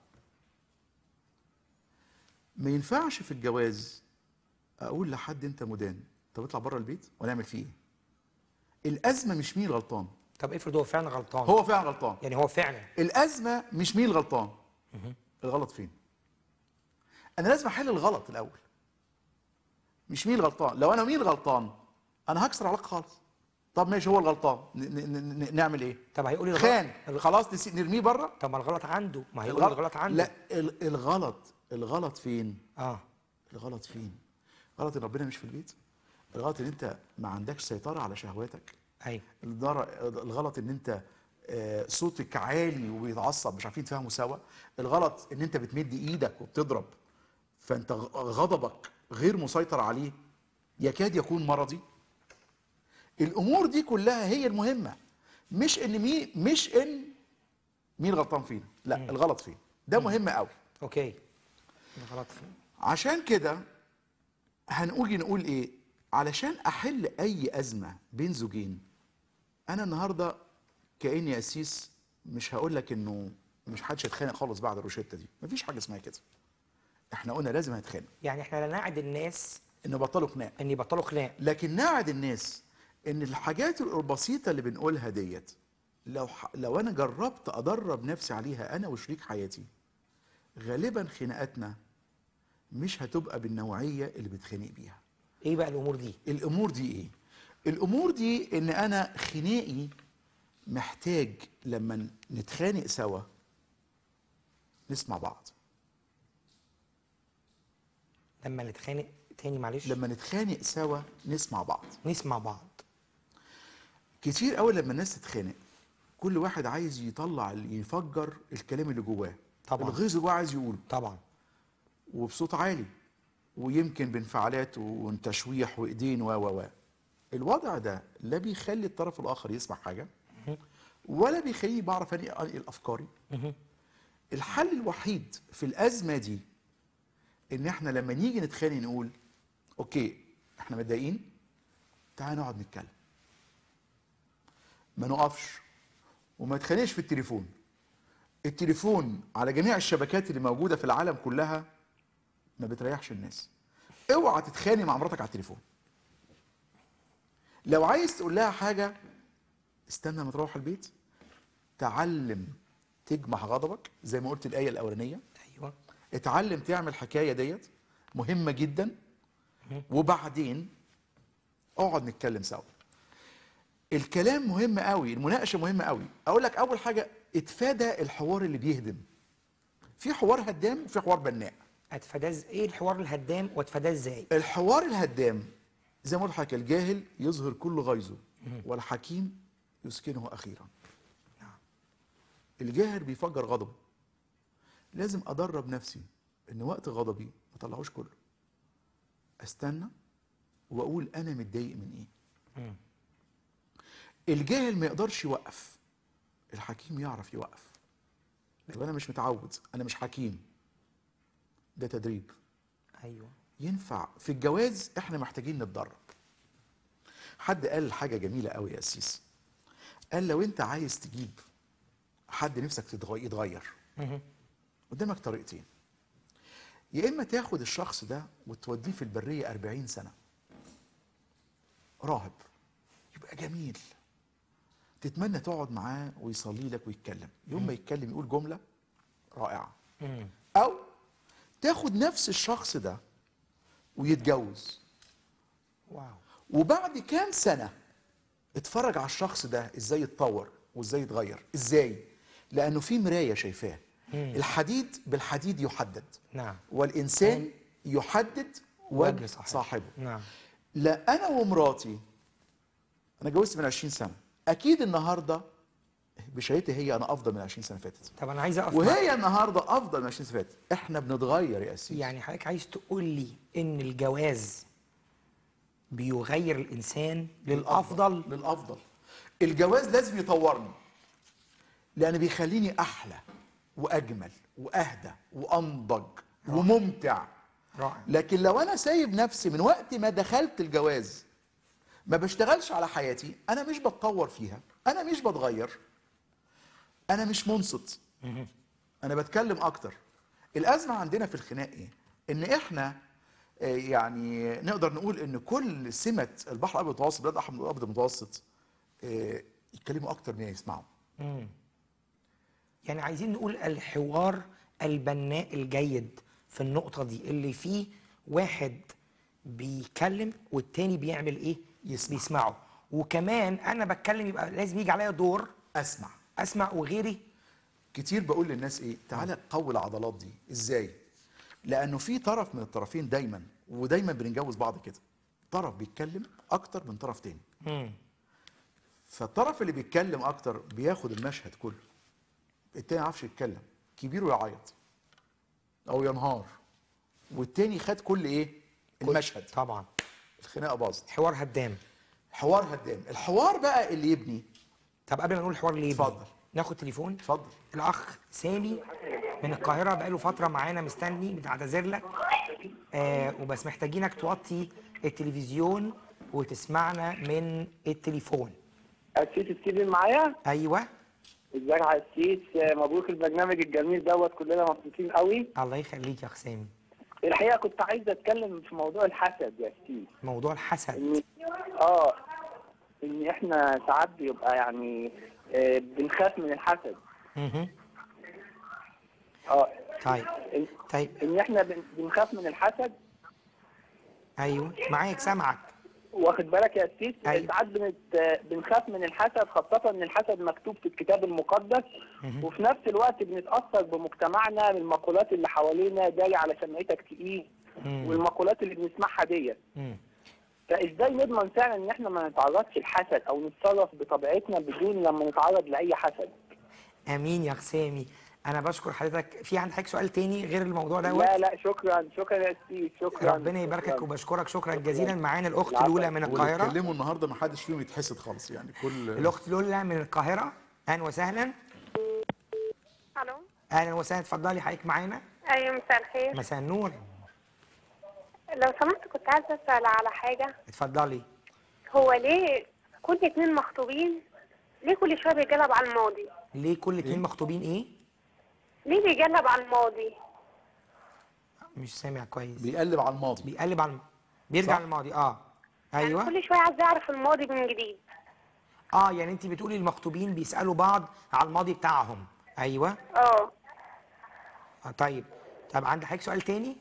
ما ينفعش في الجواز اقول لحد انت مدان طب اطلع بره البيت ونعمل فيه ايه الازمه مش مين غلطان طب افرض هو فعلا غلطان هو فعلا غلطان يعني هو فعلا الازمه مش مين الغلطان الغلط فين انا لازم احل الغلط الاول مش مين الغلطان لو انا مين غلطان انا هكسر علاقه خالص طب ماشي هو الغلطان ن- ن- ن- نعمل ايه طب هيقول لي الغلط- خان خلاص نسي- نرميه بره طب ما الغلط عنده ما هيقول الغلط عنده لا ال- الغلط الغلط فين اه الغلط فين غلط ان ربنا مش في البيت الغلط ان انت ما عندكش سيطره على شهواتك ايوه الضر- الغلط ان انت آه، صوتك عالي وبيتعصب مش عارفين تفهموا سوا الغلط ان انت بتمد ايدك وبتضرب فانت غ- غضبك غير مسيطر عليه يكاد يكون مرضي الامور دي كلها هي المهمه مش ان مين مش ان مين غلطان فينا لا الغلط فين ده مهم قوي اوكي الغلط فين عشان كده هنقول نقول ايه علشان احل اي ازمه بين زوجين انا النهارده كاني اسيس مش هقول لك انه مش حدش يتخانق خالص بعد الروشته دي مفيش حاجه اسمها كده احنا قلنا لازم هنتخانق يعني احنا لا نعد الناس ان بطلوا خناق ان يبطلوا خناق لكن نعد الناس ان الحاجات البسيطه اللي بنقولها ديت لو ح... لو انا جربت ادرب نفسي عليها انا وشريك حياتي غالبا خناقاتنا مش هتبقى بالنوعيه اللي بتخانق بيها ايه بقى الامور دي الامور دي ايه الامور دي ان انا خناقي محتاج لما نتخانق سوا نسمع بعض لما نتخانق تاني معلش لما نتخانق سوا نسمع بعض نسمع بعض كتير قوي لما الناس تتخانق كل واحد عايز يطلع يفجر الكلام اللي جواه طبعا. الغيظ اللي جواه عايز يقوله طبعا وبصوت عالي ويمكن بانفعالات وتشويح وايدين و و و الوضع ده لا بيخلي الطرف الاخر يسمع حاجه ولا بيخليني بعرف انقل انقل افكاري الحل الوحيد في الازمه دي ان احنا لما نيجي نتخانق نقول اوكي احنا متضايقين تعال نقعد نتكلم ما نقفش وما نتخانقش في التليفون التليفون على جميع الشبكات اللي موجوده في العالم كلها ما بتريحش الناس اوعى تتخانق مع مراتك على التليفون لو عايز تقول لها حاجه استنى ما تروح البيت تعلم تجمع غضبك زي ما قلت الايه الاولانيه ايوه اتعلم تعمل حكايه ديت مهمه جدا وبعدين اقعد نتكلم سوا الكلام مهم قوي المناقشه مهمه قوي اقول لك اول حاجه اتفادى الحوار اللي بيهدم في حوار هدام وفي حوار بناء اتفاداه إز- ايه الحوار الهدام واتفاداه ازاي الحوار الهدام زي ما قلت لحضرتك الجاهل يظهر كل غيظه والحكيم يسكنه اخيرا الجاهل بيفجر غضبه لازم ادرب نفسي ان وقت غضبي ما اطلعوش كله استنى واقول انا متضايق من ايه الجاهل ما يقدرش يوقف الحكيم يعرف يوقف طب انا مش متعود انا مش حكيم ده تدريب ايوه ينفع في الجواز احنا محتاجين نتدرب حد قال حاجه جميله قوي يا اسيس قال لو انت عايز تجيب حد نفسك تتغ- يتغير قدامك طريقتين يا اما تاخد الشخص ده وتوديه في البريه 40 سنه راهب يبقى جميل تتمنى تقعد معاه ويصلي لك ويتكلم يوم ما يتكلم يقول جمله رائعه او تاخد نفس الشخص ده ويتجوز واو وبعد كام سنه اتفرج على الشخص ده ازاي يتطور وازاي يتغير ازاي لانه في مرايه شايفاه مم. الحديد بالحديد يحدد نعم والانسان يحدد وجه وجه صاحبه. صاحبه نعم لا انا ومراتي انا اتجوزت من 20 سنه اكيد النهارده بشهادتي هي انا افضل من 20 سنه فاتت طب انا عايز اقف وهي معاك. النهارده افضل من 20 سنه فاتت احنا بنتغير يا اسيدي يعني حضرتك عايز تقول لي ان الجواز بيغير الانسان للافضل للافضل الجواز لازم يطورني لان بيخليني احلى واجمل واهدى وانضج وممتع رائع لكن لو انا سايب نفسي من وقت ما دخلت الجواز ما بشتغلش على حياتي انا مش بتطور فيها انا مش بتغير انا مش منصت انا بتكلم اكتر الازمه عندنا في الخناق ايه ان احنا آه، يعني نقدر نقول ان كل سمه البحر الابيض المتوسط بلاد احمر الابيض المتوسط آه، يتكلموا اكتر من يسمعوا مم. يعني عايزين نقول الحوار البناء الجيد في النقطة دي اللي فيه واحد بيتكلم والتاني بيعمل ايه؟ يسمع. بيسمعه وكمان انا بتكلم يبقى لازم يجي عليا دور اسمع اسمع وغيري كتير بقول للناس ايه تعالى قوي العضلات دي ازاي لانه في طرف من الطرفين دايما ودايما بنتجوز بعض كده طرف بيتكلم اكتر من طرف تاني مم. فالطرف اللي بيتكلم اكتر بياخد المشهد كله التاني ما يعرفش يتكلم كبير ويعيط او ينهار والتاني خد كل ايه المشهد طبعا الخناقه باظت حوار هدام حوار هدام الحوار بقى اللي يبني طب قبل ما نقول الحوار ليه اتفضل. ناخد تليفون اتفضل الاخ سامي من القاهره بقاله فتره معانا مستني بنعتذر لك آه وبس محتاجينك توطي التلفزيون وتسمعنا من التليفون أسيس ستيفن معايا ايوه ازيك يا أسيس مبروك البرنامج الجميل دوت كلنا مبسوطين قوي الله يخليك يا اخ سامي الحقيقه كنت عايز اتكلم في موضوع الحسد يا أسيس موضوع الحسد ان اه ان احنا ساعات بيبقى يعني آه بنخاف من الحسد مهم. اه طيب ان, طيب إن احنا بن- بنخاف من الحسد ايوه معاك سامعك واخد بالك يا أسيس أيوة. ساعات بنت... آه، بنخاف من الحسد خاصة ان الحسد مكتوب في الكتاب المقدس مهم. وفي نفس الوقت بنتأثر بمجتمعنا بالمقولات اللي حوالينا جاي على شمعتك تقيل مم. والمقولات اللي بنسمعها ديت مم. فازاي نضمن فعلا ان احنا ما نتعرضش للحسد او نتصرف بطبيعتنا بدون لما نتعرض لاي حسد امين يا اخ سامي انا بشكر حضرتك في عندك سؤال تاني غير الموضوع دوت لا لا شكرا شكرا يا سيدي شكرا ربنا يباركك شكراً. وبشكرك شكرا جزيلا معانا الاخت العفو. لولا من واللي القاهره اتكلموا النهارده ما حدش فيهم يتحسد خالص يعني كل الاخت لولا من القاهره اهلا وسهلا الو اهلا وسهلا اتفضلي حضرتك معانا ايوه مساء الخير مساء النور لو سمحت كنت عايزه اسال على حاجه اتفضلي هو ليه كل اتنين مخطوبين ليه كل شويه بيجلب على الماضي ليه كل اتنين مخطوبين ايه ليه بيجلب على الماضي مش سامع كويس بيقلب على الماضي بيقلب على الم... بيرجع صح. للماضي اه يعني ايوه كل شويه عايز اعرف الماضي من جديد اه يعني انت بتقولي المخطوبين بيسالوا بعض على الماضي بتاعهم ايوه اه آه طيب طب عندك حضرتك سؤال تاني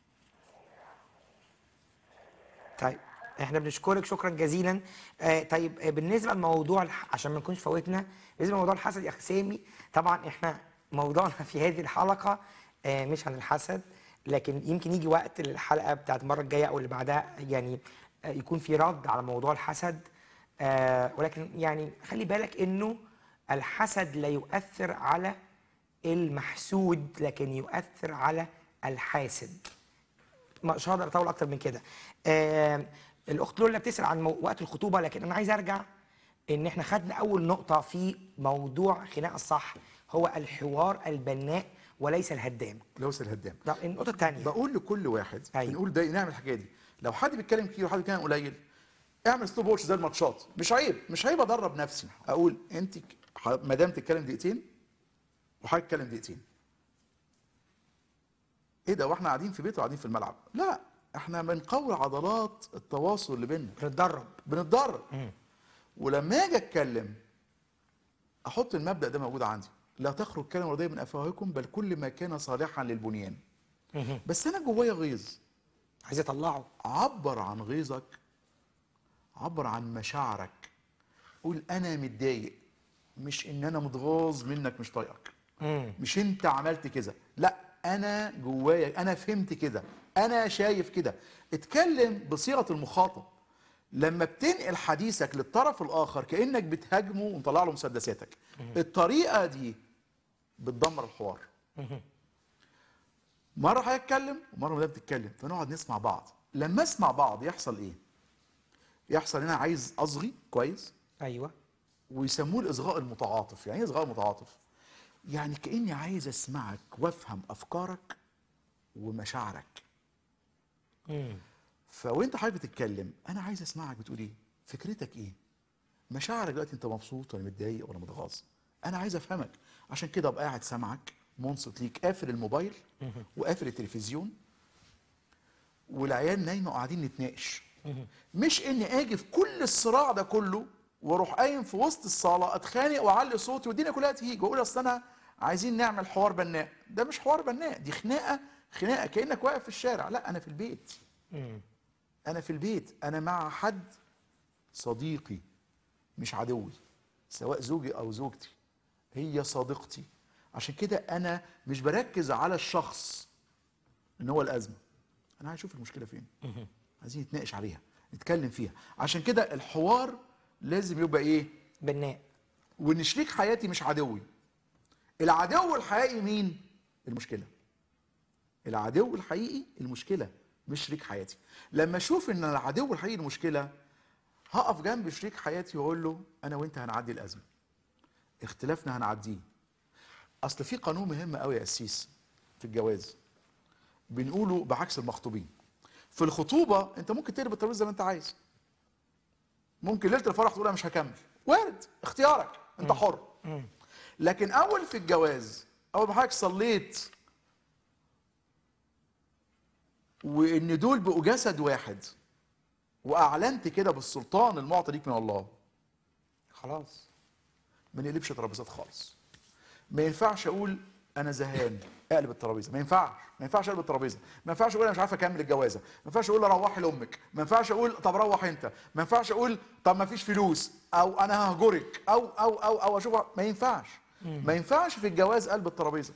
طيب احنا بنشكرك شكرا جزيلا آه طيب آه بالنسبه لموضوع الح... عشان ما نكونش فوتنا بالنسبه لموضوع الحسد يا اخي سامي طبعا احنا موضوعنا في هذه الحلقه آه مش عن الحسد لكن يمكن يجي وقت الحلقه بتاعت المره الجايه او اللي بعدها يعني آه يكون في رد على موضوع الحسد آه ولكن يعني خلي بالك انه الحسد لا يؤثر على المحسود لكن يؤثر على الحاسد مش هقدر اطول اكتر من كده آه الاخت لولا بتسال عن مو- وقت الخطوبه لكن انا عايز ارجع ان احنا خدنا اول نقطه في موضوع خناق الصح هو الحوار البناء وليس الهدام لوس الهدام طب النقطه الثانيه بقول لكل واحد أيوة. نقول ده نعمل الحكايه دي لو حد بيتكلم كتير وحد بيتكلم قليل اعمل ستوب واتش زي الماتشات مش عيب مش عيب ادرب نفسي اقول انت ما دام تتكلم دقيقتين وحضرتك تتكلم دقيقتين ايه ده واحنا قاعدين في بيت وقاعدين في الملعب لا احنا بنقوي عضلات التواصل اللي بيننا بنتدرب بنتدرب ولما اجي اتكلم احط المبدا ده موجود عندي لا تخرج كلمه رديه من افواهكم بل كل ما كان صالحا للبنيان بس انا جوايا غيظ عايز اطلعه عبر عن غيظك عبر عن مشاعرك قول انا متضايق مش ان انا متغاظ منك مش طايقك مش انت عملت كده لا انا جوايا انا فهمت كده انا شايف كده اتكلم بصيغه المخاطب لما بتنقل حديثك للطرف الاخر كانك بتهاجمه ومطلع له مسدساتك الطريقه دي بتدمر الحوار مره هيتكلم ومره مدام بتتكلم فنقعد نسمع بعض لما اسمع بعض يحصل ايه يحصل انا عايز اصغي كويس ايوه ويسموه الاصغاء المتعاطف يعني ايه اصغاء متعاطف يعني كاني عايز اسمعك وافهم افكارك ومشاعرك فوانت حضرتك بتتكلم انا عايز اسمعك بتقول ايه فكرتك ايه مشاعرك دلوقتي انت مبسوط ولا متضايق ولا متغاظ انا عايز افهمك عشان كده ابقى قاعد سامعك منصت ليك قافل الموبايل وقافل التلفزيون والعيال نايمه وقاعدين نتناقش مش اني اجي في كل الصراع ده كله واروح قايم في وسط الصاله اتخانق واعلي صوتي والدنيا كلها تهيج واقول اصل انا عايزين نعمل حوار بناء ده مش حوار بناء دي خناقه خناقه كانك واقف في الشارع لا انا في البيت انا في البيت انا مع حد صديقي مش عدوي سواء زوجي او زوجتي هي صديقتي عشان كده انا مش بركز على الشخص ان هو الازمه انا عايز اشوف المشكله فين عايزين نتناقش عليها نتكلم فيها عشان كده الحوار لازم يبقى ايه بناء وان شريك حياتي مش عدوي العدو الحقيقي مين المشكله العدو الحقيقي المشكله مش شريك حياتي لما اشوف ان العدو الحقيقي المشكله هقف جنب شريك حياتي واقول له انا وانت هنعدي الازمه اختلافنا هنعديه اصل في قانون مهم قوي يا قسيس في الجواز بنقوله بعكس المخطوبين في الخطوبه انت ممكن تقلب الترابيزه زي ما انت عايز ممكن ليله الفرح تقول انا مش هكمل وارد اختيارك انت حر لكن اول في الجواز اول ما حضرتك صليت وان دول بقوا جسد واحد واعلنت كده بالسلطان المعطى ليك من الله خلاص ما نقلبش ترابيزات خالص ما ينفعش اقول انا زهقان اقلب الترابيزه ما ينفعش ما ينفعش اقلب الترابيزه ما ينفعش اقول انا مش عارف اكمل الجوازه ما ينفعش اقول روحي لامك ما ينفعش اقول طب روح انت ما ينفعش اقول طب ما فيش فلوس او انا ههجرك او او او او اشوف ما ينفعش ما ينفعش في الجواز قلب الترابيزه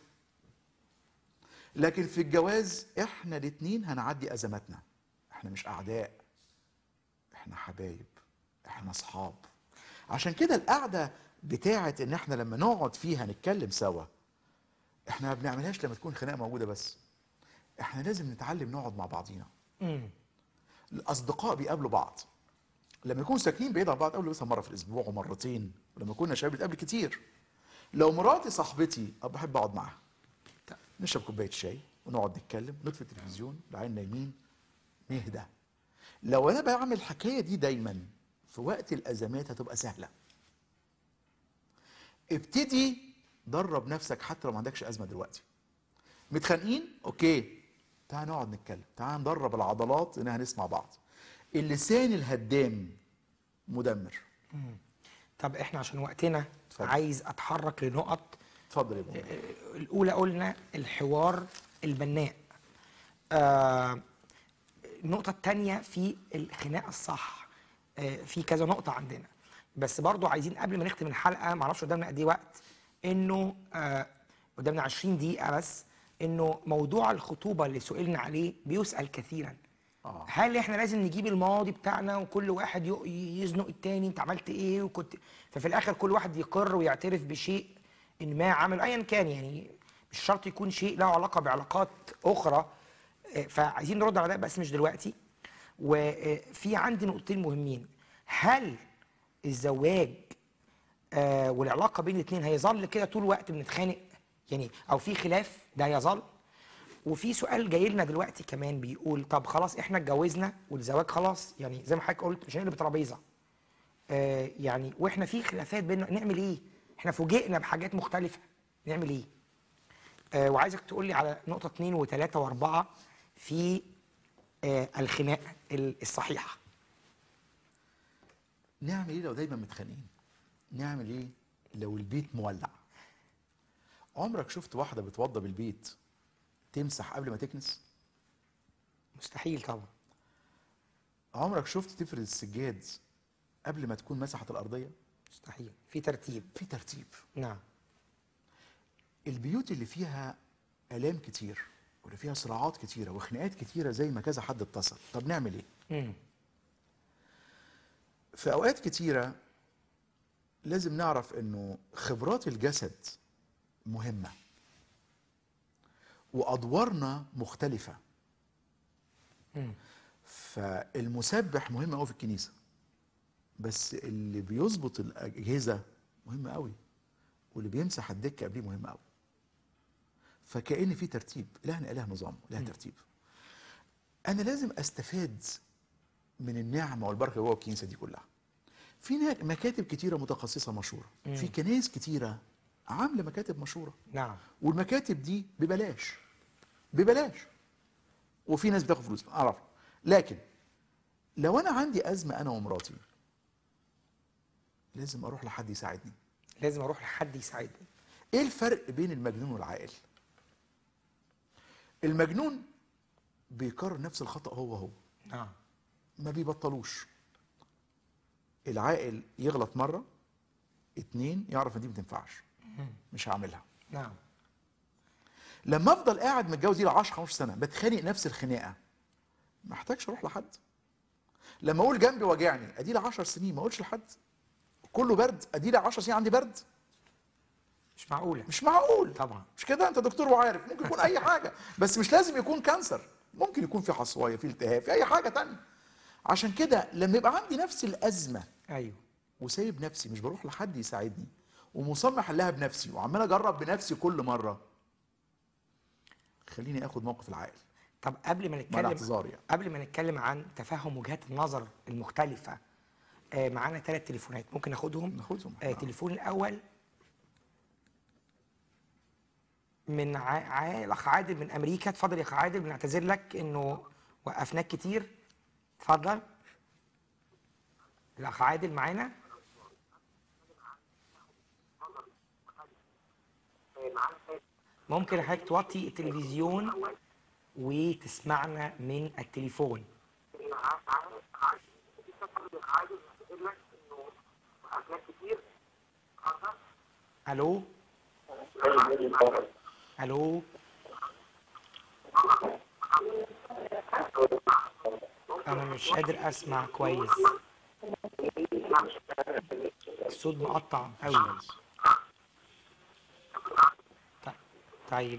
لكن في الجواز احنا الاثنين هنعدي ازماتنا احنا مش اعداء احنا حبايب احنا اصحاب عشان كده القعده بتاعه ان احنا لما نقعد فيها نتكلم سوا احنا ما بنعملهاش لما تكون خناقه موجوده بس احنا لازم نتعلم نقعد مع بعضينا الاصدقاء بيقابلوا بعض لما يكونوا ساكنين بعيد عن بعض قبل مثلا مره في الاسبوع ومرتين ولما كنا شباب بنتقابل كتير لو مراتي صاحبتي أبقى بحب اقعد معاها نشرب كوبايه شاي ونقعد نتكلم نطفي التلفزيون العين نايمين نهدى لو انا بعمل الحكايه دي دايما في وقت الازمات هتبقى سهله ابتدي درب نفسك حتى لو ما عندكش ازمه دلوقتي متخانقين اوكي تعال نقعد نتكلم تعال ندرب العضلات انها نسمع بعض اللسان الهدام مدمر طب احنا عشان وقتنا عايز اتحرك لنقط اتفضل يا بابا الاولى قلنا الحوار البناء آه النقطة التانية في الخناقة الصح آه في كذا نقطة عندنا بس برضو عايزين قبل ما نختم الحلقة معرفش قدامنا قد ايه وقت انه آه قدامنا 20 دقيقة بس انه موضوع الخطوبة اللي سئلنا عليه بيسأل كثيرا آه. هل احنا لازم نجيب الماضي بتاعنا وكل واحد يق- يزنق التاني انت عملت ايه وكنت ففي الاخر كل واحد يقر ويعترف بشيء ان ما عمل ايا كان يعني مش شرط يكون شيء له علاقه بعلاقات اخرى آه، فعايزين نرد على ده بس مش دلوقتي وفي عندي نقطتين مهمين هل الزواج آه، والعلاقه بين الاثنين هيظل كده طول الوقت بنتخانق يعني او في خلاف ده هيظل وفي سؤال جاي لنا دلوقتي كمان بيقول طب خلاص احنا اتجوزنا والزواج خلاص يعني زي ما حضرتك قلت مش هنقلب ترابيزه آه يعني واحنا في خلافات بينا نعمل ايه؟ احنا فوجئنا بحاجات مختلفه نعمل ايه؟ آه وعايزك تقول لي على نقطه اثنين وثلاثه واربعه في آه الخناقه ال- الصحيحه نعمل ايه لو دايما متخانقين نعمل ايه لو البيت مولع عمرك شفت واحده بتوضى بالبيت تمسح قبل ما تكنس مستحيل طبعا عمرك شفت تفرد السجاد قبل ما تكون مسحت الارضيه مستحيل في ترتيب في ترتيب نعم البيوت اللي فيها الام كتير واللي فيها صراعات كتيره وخناقات كتيره زي ما كذا حد اتصل طب نعمل ايه مم. في اوقات كتيره لازم نعرف انه خبرات الجسد مهمه وادوارنا مختلفه مم. فالمسبح مهم قوي في الكنيسه بس اللي بيظبط الاجهزه مهم قوي واللي بيمسح الدكه قبليه مهم قوي فكأن في ترتيب الهنا اله نظام اله ترتيب انا لازم استفاد من النعمه والبركه جوه الكنيسه دي كلها في نا- مكاتب كتيره متخصصه مشهوره مم. في كنايس كتيره عامله مكاتب مشهوره نعم والمكاتب دي ببلاش ببلاش وفي ناس بتاخد فلوس اعرف لكن لو انا عندي ازمه انا ومراتي لازم اروح لحد يساعدني لازم اروح لحد يساعدني ايه الفرق بين المجنون والعاقل المجنون بيكرر نفس الخطا هو هو نعم ما بيبطلوش العاقل يغلط مره اتنين يعرف ان دي ما تنفعش مش هعملها نعم لما افضل قاعد متجوز دي 10 15 سنه بتخانق نفس الخناقه ما احتاجش اروح لحد لما اقول جنبي وجعني ادي لي 10 سنين ما اقولش لحد كله برد ادي لي 10 سنين عندي برد مش معقوله مش معقول طبعا مش كده انت دكتور وعارف ممكن يكون اي حاجه بس مش لازم يكون كانسر ممكن يكون في حصوايه في التهاب في اي حاجه تانية عشان كده لما يبقى عندي نفس الازمه ايوه وسايب نفسي مش بروح لحد يساعدني ومصمم احلها بنفسي وعمال اجرب بنفسي كل مره خليني اخد موقف العاقل طب قبل ما مع نتكلم الاعتذار يعني قبل ما نتكلم عن تفهم وجهات النظر المختلفة آه معانا ثلاث تليفونات ممكن ناخدهم ناخدهم آه التليفون الأول من ع... ع... الأخ عادل من أمريكا اتفضل يا أخ عادل بنعتذر لك إنه وقفناك كتير اتفضل الأخ عادل معانا ممكن حضرتك توطي التلفزيون وتسمعنا من التليفون الو الو انا مش قادر اسمع كويس الصوت مقطع قوي طيب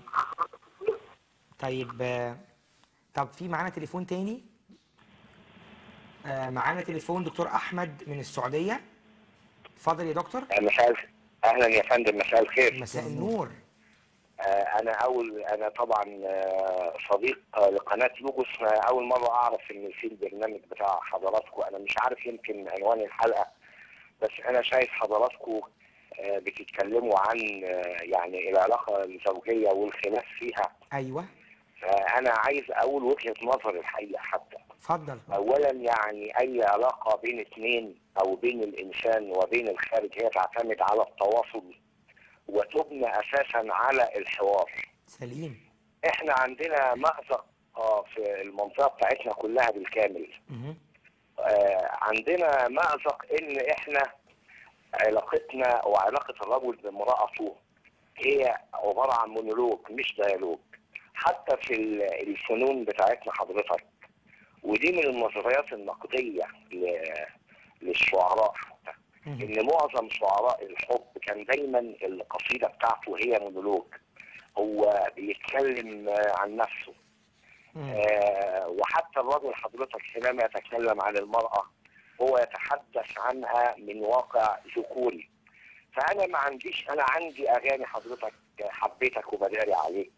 طيب آه، طب في معانا تليفون تاني آه، معانا تليفون دكتور احمد من السعوديه اتفضل يا دكتور مساء اهلا يا فندم مساء الخير مساء النور آه، انا اول انا طبعا آه، صديق آه، لقناه لوجوس آه، اول مره اعرف ان في البرنامج بتاع حضراتكم انا مش عارف يمكن عنوان الحلقه بس انا شايف حضراتكم آه، بتتكلموا عن آه، يعني العلاقه الزوجيه والخلاف فيها ايوه فانا عايز اقول وجهه نظري الحقيقه حتى اتفضل اولا يعني اي علاقه بين اثنين او بين الانسان وبين الخارج هي تعتمد على التواصل وتبنى اساسا على الحوار سليم احنا عندنا مأزق آه، في المنطقه بتاعتنا كلها بالكامل مهم. آه، عندنا مأزق ان احنا علاقتنا وعلاقه الرجل بامرأته هي عباره عن مونولوج مش ديالوج حتى في ال- الفنون بتاعتنا حضرتك ودي من النظريات النقديه ل- للشعراء ان معظم شعراء الحب كان دايما القصيده بتاعته هي مونولوج هو بيتكلم آه، عن نفسه آه، وحتى الرجل حضرتك حينما يتكلم عن المرأة هو يتحدث عنها من واقع ذكوري فأنا ما عنديش أنا عندي أغاني حضرتك حبيتك وبداري عليك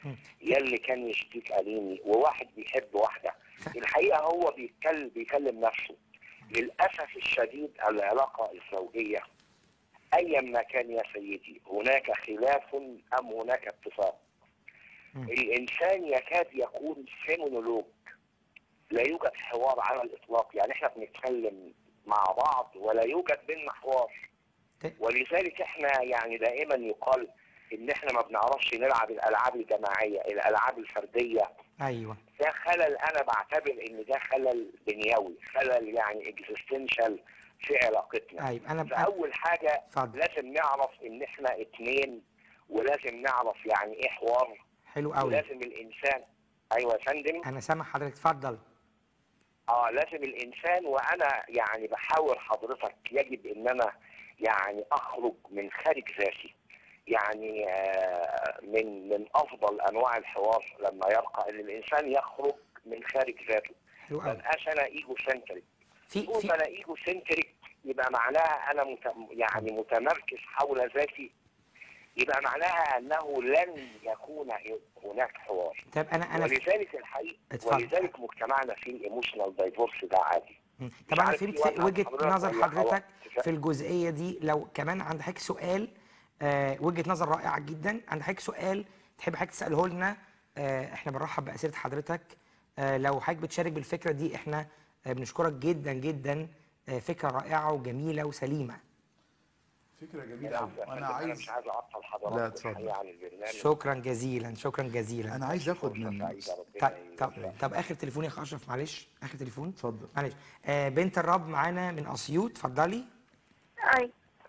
يلي كان يشتيك قاليني وواحد بيحب واحده الحقيقه هو بيتكلم بيكلم نفسه للاسف الشديد العلاقه الزوجيه ايا ما كان يا سيدي هناك خلاف ام هناك اتفاق الانسان يكاد يكون في مونولوج لا يوجد حوار على الاطلاق يعني احنا بنتكلم مع بعض ولا يوجد بيننا حوار ولذلك احنا يعني دائما يقال ان احنا ما بنعرفش نلعب الالعاب الجماعيه الالعاب الفرديه ايوه ده خلل انا بعتبر ان ده خلل بنيوي خلل يعني اكزيستنشال في علاقتنا ايوه انا فاول حاجه اتفضل. لازم نعرف ان احنا اتنين ولازم نعرف يعني ايه حوار حلو قوي ولازم الانسان ايوه يا فندم انا سامع حضرتك اتفضل اه لازم الانسان وانا يعني بحاول حضرتك يجب ان انا يعني اخرج من خارج ذاتي يعني آه من من افضل انواع الحوار لما يرقى ان الانسان يخرج من خارج ذاته حلو ما قوي بقاش انا ايجو سنتريك في طول في ما انا ايجو سنتريك يبقى معناها انا مت... يعني متمركز حول ذاتي يبقى معناها انه لن يكون هناك حوار طب انا انا ولذلك الحقيقه اتفضل. ولذلك مجتمعنا فيه الايموشنال دايفورس ده عادي مم. مش طب انا عارف فهمت في واحد وجهه حضرتك نظر ولا حضرتك حضرتك. في الجزئيه دي لو كمان عند حضرتك سؤال آه وجهه نظر رائعه جدا عند حضرتك سؤال تحب حضرتك تساله لنا آه احنا بنرحب باسئله حضرتك آه لو حضرتك بتشارك بالفكره دي احنا آه بنشكرك جدا جدا آه فكره رائعه وجميله وسليمه فكره جميله قوي انا انا عايز عايز مش عايز اعطل لا، حضرتك اتفضل. الحقيقه عن البرنامج شكرا جزيلا شكرا جزيلا انا عايز اخد من سعيدة ربنا طيب طب طب اخر تليفون يا اخ اشرف معلش اخر تليفون اتفضل معلش آه بنت الرب معانا من اسيوط اتفضلي اي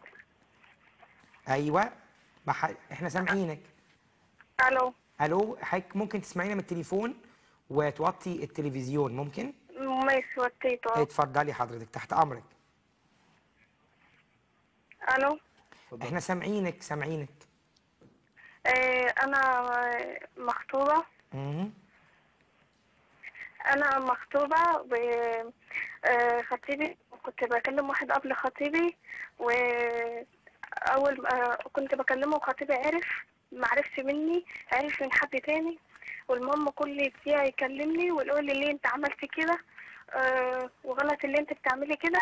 ايوه مح... احنا سامعينك الو الو حضرتك ممكن تسمعينا من التليفون وتوطي التلفزيون ممكن ماشي وطيته اتفضلي حضرتك تحت امرك الو احنا سامعينك سامعينك آه انا مخطوبه مهم. انا مخطوبه ب آه، خطيبي كنت بكلم واحد قبل خطيبي واول ما كنت بكلمه وخطيبي عرف معرفش مني عرف من حد تاني والمهم كل دقيقة يكلمني ويقول لي ليه انت عملت كده آه وغلط اللي انت بتعملي كده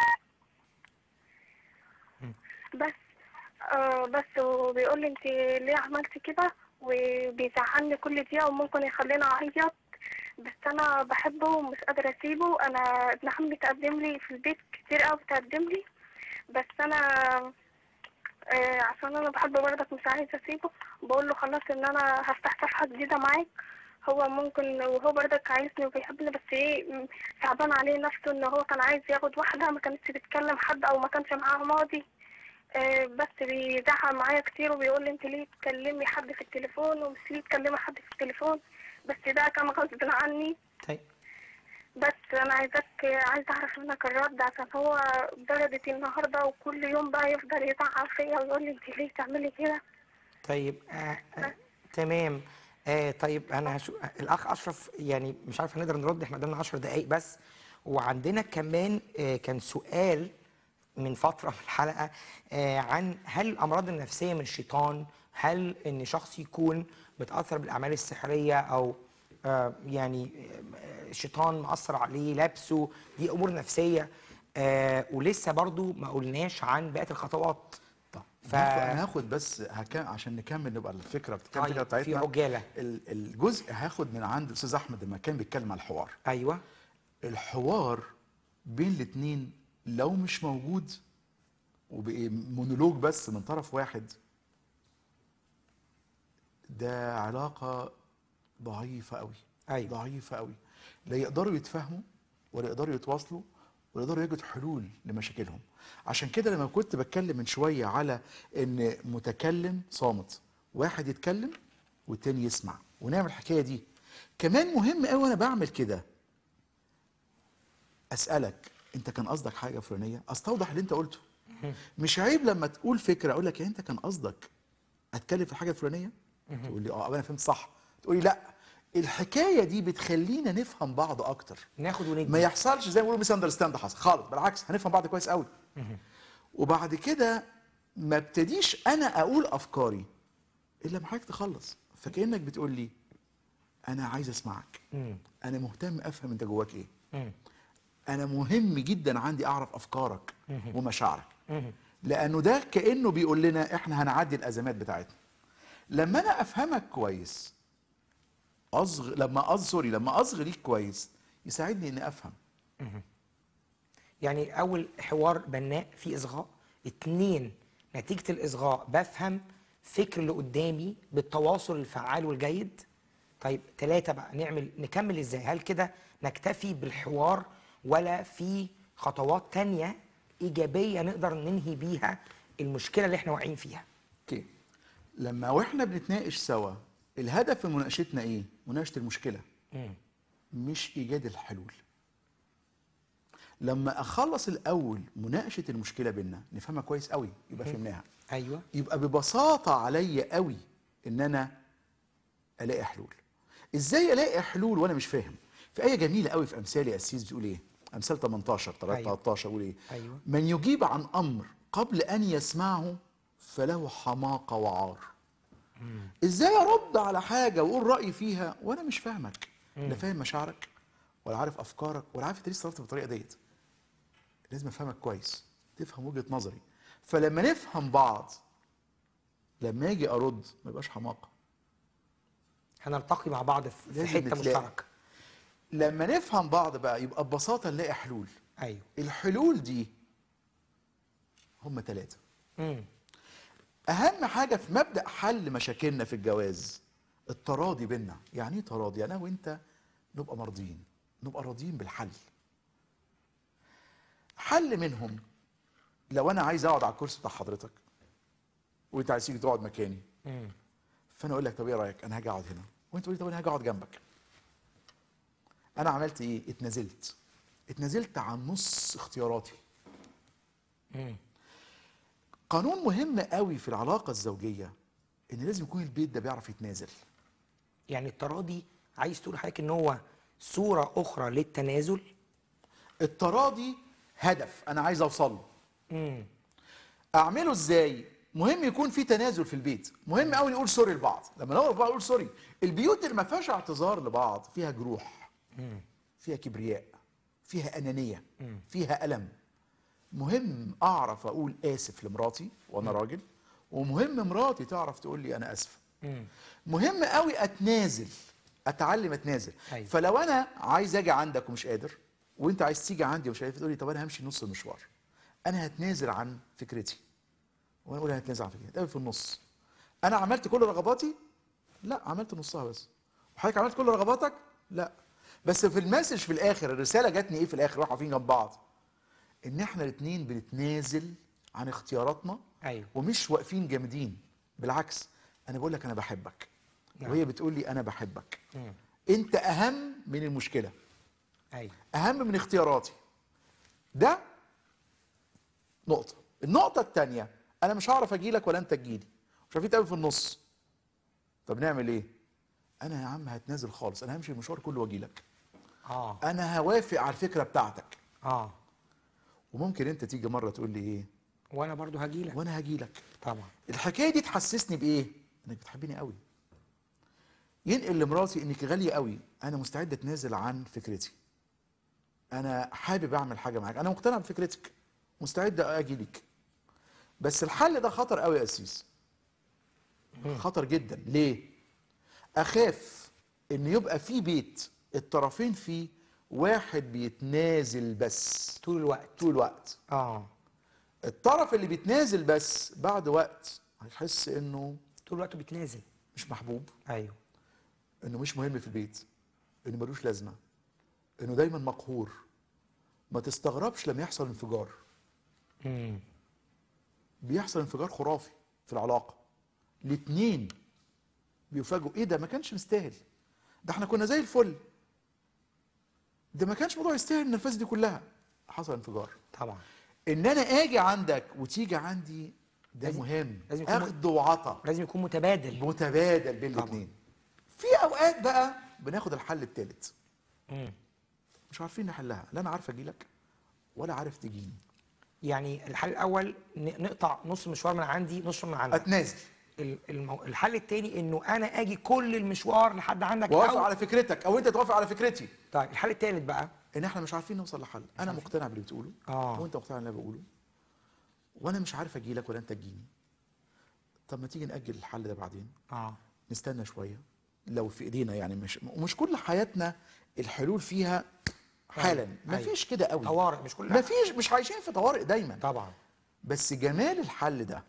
بس آه بس وبيقول لي انت ليه عملت كده وبيزعلني كل دقيقة وممكن يخليني اعيط بس انا بحبه ومش قادرة اسيبه انا ابن عمي تقدم لي في البيت كتير قوي تقدم لي بس انا آه عشان انا بحبه برضك مش عايزة اسيبه بقول له خلاص ان انا هفتح صفحة جديدة معاك هو ممكن وهو برضك عايزني وبيحبني بس ايه م- صعبان عليه نفسه ان هو كان عايز ياخد واحدة ما كانتش بتكلم حد او ما كانش معاها ماضي آه، بس بيزعق معايا كتير وبيقول لي انت ليه تكلمي حد في التليفون ومش ليه تكلمي حد في التليفون بس ده كان غصب عني طيب بس انا عايزاك عايز اعرف منك الرد عشان هو درجة النهارده وكل يوم بقى يفضل يزعق فيا ويقول لي انت ليه تعملي كده طيب آه آه تمام آه طيب انا هشو... الاخ اشرف يعني مش عارف هنقدر نرد احنا قدامنا 10 دقائق بس وعندنا كمان آه كان سؤال من فتره في الحلقه آه عن هل الامراض النفسيه من الشيطان هل ان شخص يكون متاثر بالاعمال السحريه او آه يعني آه، الشيطان مأثر عليه لابسه دي امور نفسيه آه ولسه برضو ما قلناش عن باقي الخطوات ف... انا هاخد بس هكا... عشان نكمل نبقى الفكره بتكمل طيب، الفكره في بتاعتنا عجالة. ال- الجزء هاخد من عند الاستاذ احمد لما كان بيتكلم على الحوار ايوه الحوار بين الاثنين لو مش موجود وبقي مونولوج بس من طرف واحد ده علاقه ضعيفه قوي أيوة. ضعيفه قوي لا يقدروا يتفاهموا ولا يقدروا يتواصلوا ولا يقدروا يجدوا حلول لمشاكلهم عشان كده لما كنت بتكلم من شويه على ان متكلم صامت واحد يتكلم والتاني يسمع ونعمل الحكايه دي كمان مهم قوي وانا بعمل كده اسالك انت كان قصدك حاجه فلانيه استوضح اللي انت قلته مش عيب لما تقول فكره اقول لك يعني انت كان قصدك اتكلم في الحاجه الفلانيه تقول لي اه انا فهمت صح تقول لي لا الحكايه دي بتخلينا نفهم بعض اكتر ناخد وندي ما يحصلش زي ما بيقولوا ميس اندرستاند حصل خالص بالعكس هنفهم بعض كويس قوي وبعد كده ما ابتديش انا اقول افكاري الا لما حضرتك تخلص فكانك بتقول لي انا عايز اسمعك مم. انا مهتم افهم انت جواك ايه مم. انا مهم جدا عندي اعرف افكارك مهم. ومشاعرك مم. لانه ده كانه بيقول لنا احنا هنعدي الازمات بتاعتنا لما انا افهمك كويس اصغ لما أص... سوري لما اصغي ليك كويس يساعدني اني افهم مهم. يعني اول حوار بناء في اصغاء اتنين نتيجة الاصغاء بفهم فكر اللي قدامي بالتواصل الفعال والجيد طيب ثلاثة بقى نعمل نكمل ازاي هل كده نكتفي بالحوار ولا في خطوات تانية ايجابية نقدر ننهي بيها المشكلة اللي احنا واقعين فيها اوكي لما واحنا بنتناقش سوا الهدف من مناقشتنا ايه مناقشه المشكله مم. مش ايجاد الحلول لما اخلص الاول مناقشه المشكله بينا نفهمها كويس قوي يبقى مم. فهمناها ايوه يبقى ببساطه عليا قوي ان انا الاقي حلول ازاي الاقي حلول وانا مش فاهم في ايه جميله قوي في امثال يا اسيس بتقول ايه امثال 18 أيوة. 13 بيقول ايه ايوه من يجيب عن امر قبل ان يسمعه فله حماقه وعار ازاي ارد على حاجه واقول رايي فيها وانا مش فاهمك لا مم. فاهم مشاعرك ولا عارف افكارك ولا عارف انت ليه اتصرفت بالطريقه ديت لازم افهمك كويس تفهم وجهه نظري فلما نفهم بعض لما اجي ارد ما يبقاش حماقه هنلتقي مع بعض في في لازم حتة نتلاقى. مشتركة لما نفهم بعض بقى يبقى ببساطه نلاقي حلول ايوه الحلول دي هم ثلاثه مم. اهم حاجه في مبدا حل مشاكلنا في الجواز التراضي بينا يعني ايه تراضي انا وانت نبقى مرضيين نبقى راضيين بالحل حل منهم لو انا عايز اقعد على الكرسي بتاع حضرتك وانت عايز تيجي تقعد مكاني مم. فانا اقول لك طب ايه رايك انا هاجي اقعد هنا وانت تقول لي طب انا هاجي اقعد جنبك انا عملت ايه اتنازلت اتنازلت عن نص اختياراتي مم. قانون مهم قوي في العلاقه الزوجيه ان لازم يكون البيت ده بيعرف يتنازل يعني التراضي عايز تقول حضرتك ان هو صورة اخرى للتنازل التراضي هدف انا عايز اوصل له مم. اعمله ازاي مهم يكون في تنازل في البيت مهم قوي نقول سوري لبعض لما نقول لبعض نقول سوري البيوت اللي ما فيهاش اعتذار لبعض فيها جروح مم. فيها كبرياء فيها انانيه مم. فيها الم مهم اعرف اقول اسف لمراتي وانا راجل ومهم مراتي تعرف تقول لي انا اسفه مم. مهم قوي اتنازل اتعلم اتنازل أيوة. فلو انا عايز اجي عندك ومش قادر وانت عايز تيجي عندي ومش قادر تقول لي طب انا همشي نص المشوار انا هتنازل عن فكرتي وانا اقول هتنازل عن فكرتي هتقابل في النص انا عملت كل رغباتي لا عملت نصها بس وحضرتك عملت كل رغباتك لا بس في المسج في الاخر الرساله جاتني ايه في الاخر واحنا واقفين جنب بعض ان احنا الاثنين بنتنازل عن اختياراتنا ايوه ومش واقفين جامدين بالعكس انا بقول لك انا بحبك نعم. وهي بتقول لي انا بحبك مم. انت اهم من المشكله ايوه اهم من اختياراتي ده نقطه النقطه الثانيه انا مش هعرف اجي لك ولا انت تجيلي مش عارفين نتقابل في النص طب نعمل ايه انا يا عم هتنازل خالص انا همشي المشوار كله واجي لك اه انا هوافق على الفكره بتاعتك اه وممكن انت تيجي مره تقول لي ايه وانا برضو هجي لك وانا هجي لك طبعا الحكايه دي تحسسني بايه انك بتحبني قوي ينقل لمراتي انك غاليه قوي انا مستعد اتنازل عن فكرتي انا حابب اعمل حاجه معاك انا مقتنع بفكرتك مستعد اجي لك بس الحل ده خطر قوي يا اسيس خطر جدا ليه اخاف ان يبقى في بيت الطرفين فيه واحد بيتنازل بس طول الوقت طول الوقت اه الطرف اللي بيتنازل بس بعد وقت هيحس انه طول الوقت بيتنازل مش محبوب ايوه انه مش مهم في البيت انه ملوش لازمه انه دايما مقهور ما تستغربش لما يحصل انفجار مم. بيحصل انفجار خرافي في العلاقه الاتنين بيفاجئوا ايه ده ما كانش مستاهل ده احنا كنا زي الفل ده ما كانش موضوع يستاهل النرفزه دي كلها حصل انفجار طبعا ان انا اجي عندك وتيجي عندي ده لازم- مهم لازم يكون اخد وعطا لازم يكون متبادل متبادل بين طبعا. الاثنين في اوقات بقى بناخد الحل الثالث مم. مش عارفين نحلها لا انا عارف اجي لك ولا عارف تجيني يعني الحل الاول ن- نقطع نص مشوار من عندي نص من عندك اتنازل ال- المو... الحل التاني انه انا اجي كل المشوار لحد عندك وافق أو... على فكرتك او انت توافق على فكرتي طيب الحل التالت بقى ان احنا مش عارفين نوصل لحل انا مقتنع باللي بتقوله اه وانت مقتنع باللي انا بقوله وانا مش عارف اجي لك ولا انت تجيني طب ما تيجي ناجل الحل ده بعدين اه نستنى شويه لو في ايدينا يعني مش مش كل حياتنا الحلول فيها حالا أيوة. مفيش كده قوي طوارئ مش كل مفيش مش عايشين في طوارئ دايما طبعا بس جمال الحل ده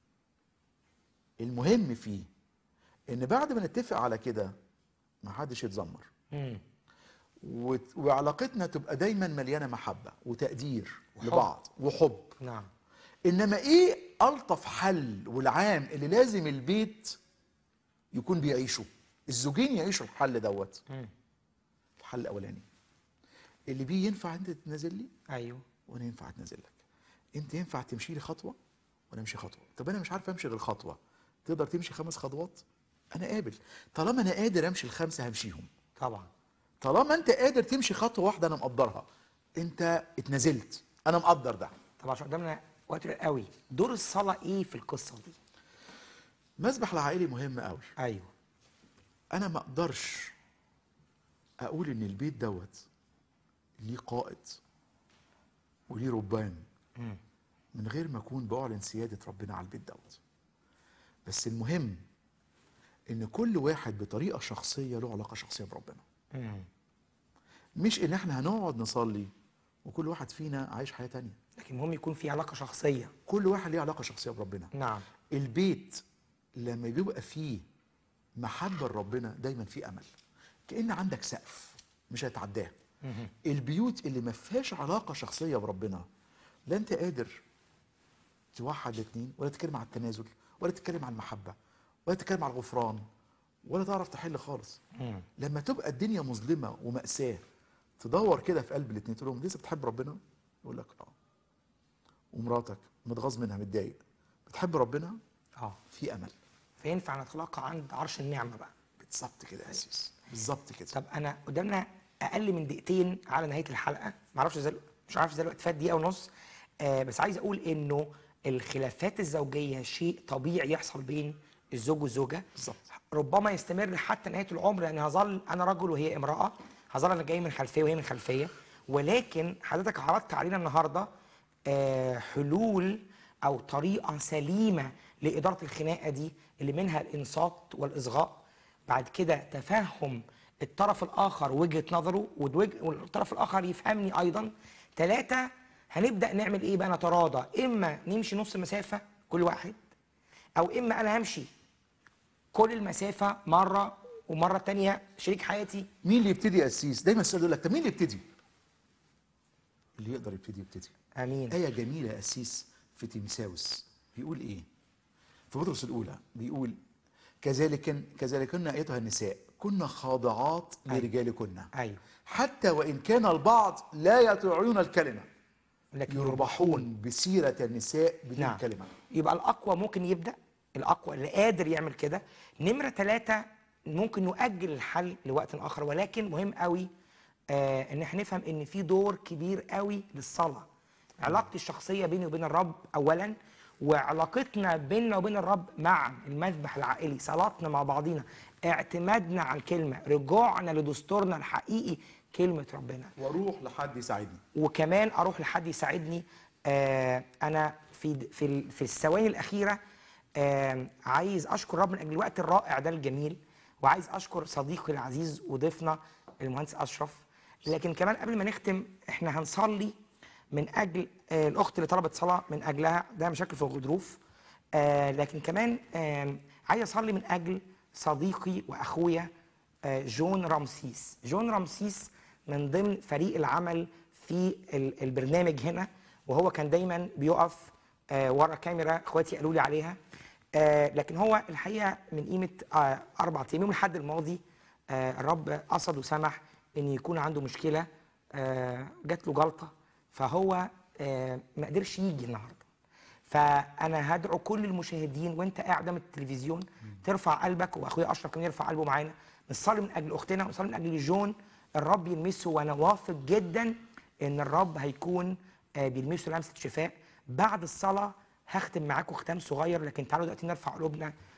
المهم فيه ان بعد ما نتفق على كده ما حدش يتذمر مم. وت- وعلاقتنا تبقى دايما مليانه محبه وتقدير وحب. لبعض وحب نعم انما ايه الطف حل والعام اللي لازم البيت يكون بيعيشه الزوجين يعيشوا الحل دوت مم. الحل الاولاني اللي بيه ينفع انت تتنازل لي ايوه وانا ينفع اتنازل لك انت ينفع تمشي لي خطوه وانا امشي خطوه طب انا مش عارف امشي غير خطوه تقدر تمشي خمس خطوات انا قابل طالما انا قادر امشي الخمسه همشيهم طبعا طالما انت قادر تمشي خطوه واحده انا مقدرها انت اتنازلت انا مقدر ده طبعا عشان قدامنا وقت قليل قوي دور الصلاه ايه في القصه دي مسبح العائلي مهم قوي ايوه انا ما اقدرش اقول ان البيت دوت ليه قائد وليه ربان مم. من غير ما اكون بعلن سياده ربنا على البيت دوت بس المهم ان كل واحد بطريقه شخصيه له علاقه شخصيه بربنا مم. مش ان احنا هنقعد نصلي وكل واحد فينا عايش حياه تانية لكن المهم يكون في علاقه شخصيه كل واحد ليه علاقه شخصيه بربنا نعم البيت لما بيبقى فيه محبه لربنا دايما فيه امل كان عندك سقف مش هتعداه مهم. البيوت اللي ما فيهاش علاقه شخصيه بربنا لا انت قادر توحد الاثنين ولا تتكلم عن التنازل ولا تتكلم عن المحبه ولا تتكلم عن الغفران ولا تعرف تحل خالص مم. لما تبقى الدنيا مظلمه ومأساة تدور كده في قلب الاثنين تقول لهم لسه بتحب ربنا؟ يقول لك اه ومراتك متغاظ منها متضايق بتحب ربنا؟ اه في امل فينفع نتلاقى عند عرش النعمه بقى بالظبط كده يا اسيس بالظبط كده طب انا قدامنا اقل من دقيقتين على نهايه الحلقه معرفش ازاي مش عارف ازاي الوقت فات دقيقه ونص آه بس عايز اقول انه الخلافات الزوجيه شيء طبيعي يحصل بين الزوج والزوجه بالظبط ربما يستمر حتى نهايه العمر لان هظل انا رجل وهي امراه هظل انا جاي من خلفيه وهي من خلفيه ولكن حضرتك عرضت علينا النهارده آه حلول او طريقه سليمه لاداره الخناقه دي اللي منها الانصات والاصغاء بعد كده تفهم الطرف الاخر وجهه نظره والوج- والطرف الاخر يفهمني ايضا ثلاثه هنبدا نعمل ايه بقى نتراضى اما نمشي نص مسافه كل واحد او اما انا همشي كل المسافه مره ومره تانية شريك حياتي مين اللي يبتدي يا قسيس؟ دايما السؤال يقول لك طب مين اللي يبتدي؟ اللي يقدر يبتدي يبتدي امين آية جميلة يا قسيس في تيمساوس بيقول إيه؟ في بطرس الأولى بيقول كذلك كذلكن أيتها النساء كن خاضعات لرجالكن ايوه حتى وإن كان البعض لا يطيعون الكلمة لكن يربحون بسيرة النساء بدون نعم. كلمة يبقى الاقوى ممكن يبدا الاقوى اللي قادر يعمل كده نمره ثلاثة ممكن نؤجل الحل لوقت اخر ولكن مهم قوي آه ان احنا نفهم ان في دور كبير قوي للصلاه علاقتي الشخصيه بيني وبين الرب اولا وعلاقتنا بيننا وبين الرب مع المذبح العائلي صلاتنا مع بعضينا اعتمادنا على الكلمه رجوعنا لدستورنا الحقيقي كلمه ربنا وأروح لحد يساعدني وكمان اروح لحد يساعدني آه انا في في ال- في الثواني الاخيره آه عايز اشكر رب من اجل الوقت الرائع ده الجميل وعايز اشكر صديقي العزيز وضيفنا المهندس اشرف لكن كمان قبل ما نختم احنا هنصلي من اجل آه الاخت اللي طلبت صلاه من اجلها ده مشاكل في الغضروف آه لكن كمان آه عايز اصلي من اجل صديقي واخويا آه، جون رمسيس جون رمسيس من ضمن فريق العمل في ال- البرنامج هنا وهو كان دايما بيقف آه، ورا كاميرا اخواتي قالوا لي عليها آه، لكن هو الحقيقه من قيمه آه، اربع ايام يوم الاحد الماضي آه، الرب قصد وسمح ان يكون عنده مشكله آه، جات له جلطه فهو آه، ما قدرش يجي النهارده فانا هدعو كل المشاهدين وانت قاعد قدام التلفزيون ترفع قلبك واخويا اشرف كمان يرفع قلبه معانا نصلي من اجل اختنا ونصلي من اجل جون الرب يلمسه وانا واثق جدا ان الرب هيكون آه، بيلمسه لمسه شفاء بعد الصلاه هختم معاكم ختام صغير لكن تعالوا دلوقتي نرفع قلوبنا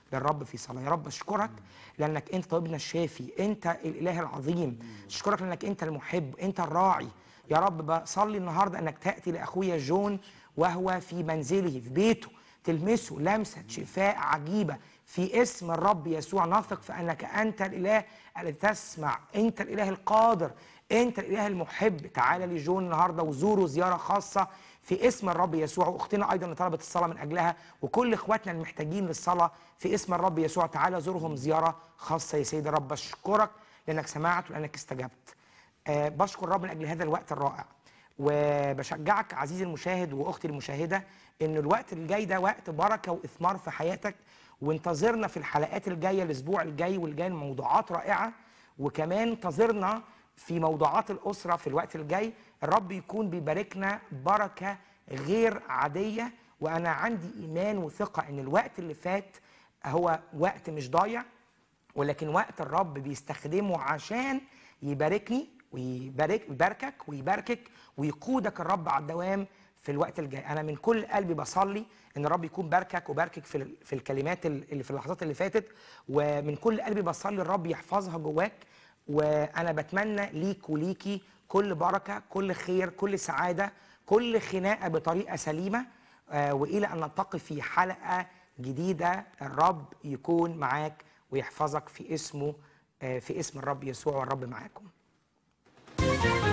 للرب في صلاه يا رب اشكرك لانك انت طبيبنا الشافي انت الاله العظيم اشكرك لانك انت المحب انت الراعي يا رب بصلي النهارده انك تاتي لاخويا جون وهو في منزله في بيته تلمسه لمسه شفاء عجيبه في اسم الرب يسوع نثق في انك انت الاله الذي تسمع انت الاله القادر انت الاله المحب تعالى لجون النهارده وزوره زياره خاصه في اسم الرب يسوع واختنا ايضا اللي طلبت الصلاه من اجلها وكل اخواتنا المحتاجين للصلاه في اسم الرب يسوع تعالى زورهم زياره خاصه يا سيدي الرب اشكرك لانك سمعت ولانك استجبت آه بشكر الرب من اجل هذا الوقت الرائع وبشجعك عزيزي المشاهد واختي المشاهده ان الوقت الجاي ده وقت بركه واثمار في حياتك وانتظرنا في الحلقات الجايه الاسبوع الجاي والجاي موضوعات رائعه وكمان انتظرنا في موضوعات الاسره في الوقت الجاي الرب يكون بيباركنا بركه غير عاديه وانا عندي ايمان وثقه ان الوقت اللي فات هو وقت مش ضايع ولكن وقت الرب بيستخدمه عشان يباركني ويبارك يباركك ويباركك ويقودك الرب على الدوام في الوقت الجاي انا من كل قلبي بصلي ان الرب يكون باركك وباركك في ال- في الكلمات اللي في اللحظات اللي فاتت ومن كل قلبي بصلي الرب يحفظها جواك وانا بتمنى ليك وليكي كل بركه كل خير كل سعاده كل خناقه بطريقه سليمه آه، والى ان نلتقي في حلقه جديده الرب يكون معاك ويحفظك في اسمه آه، في اسم الرب يسوع والرب معاكم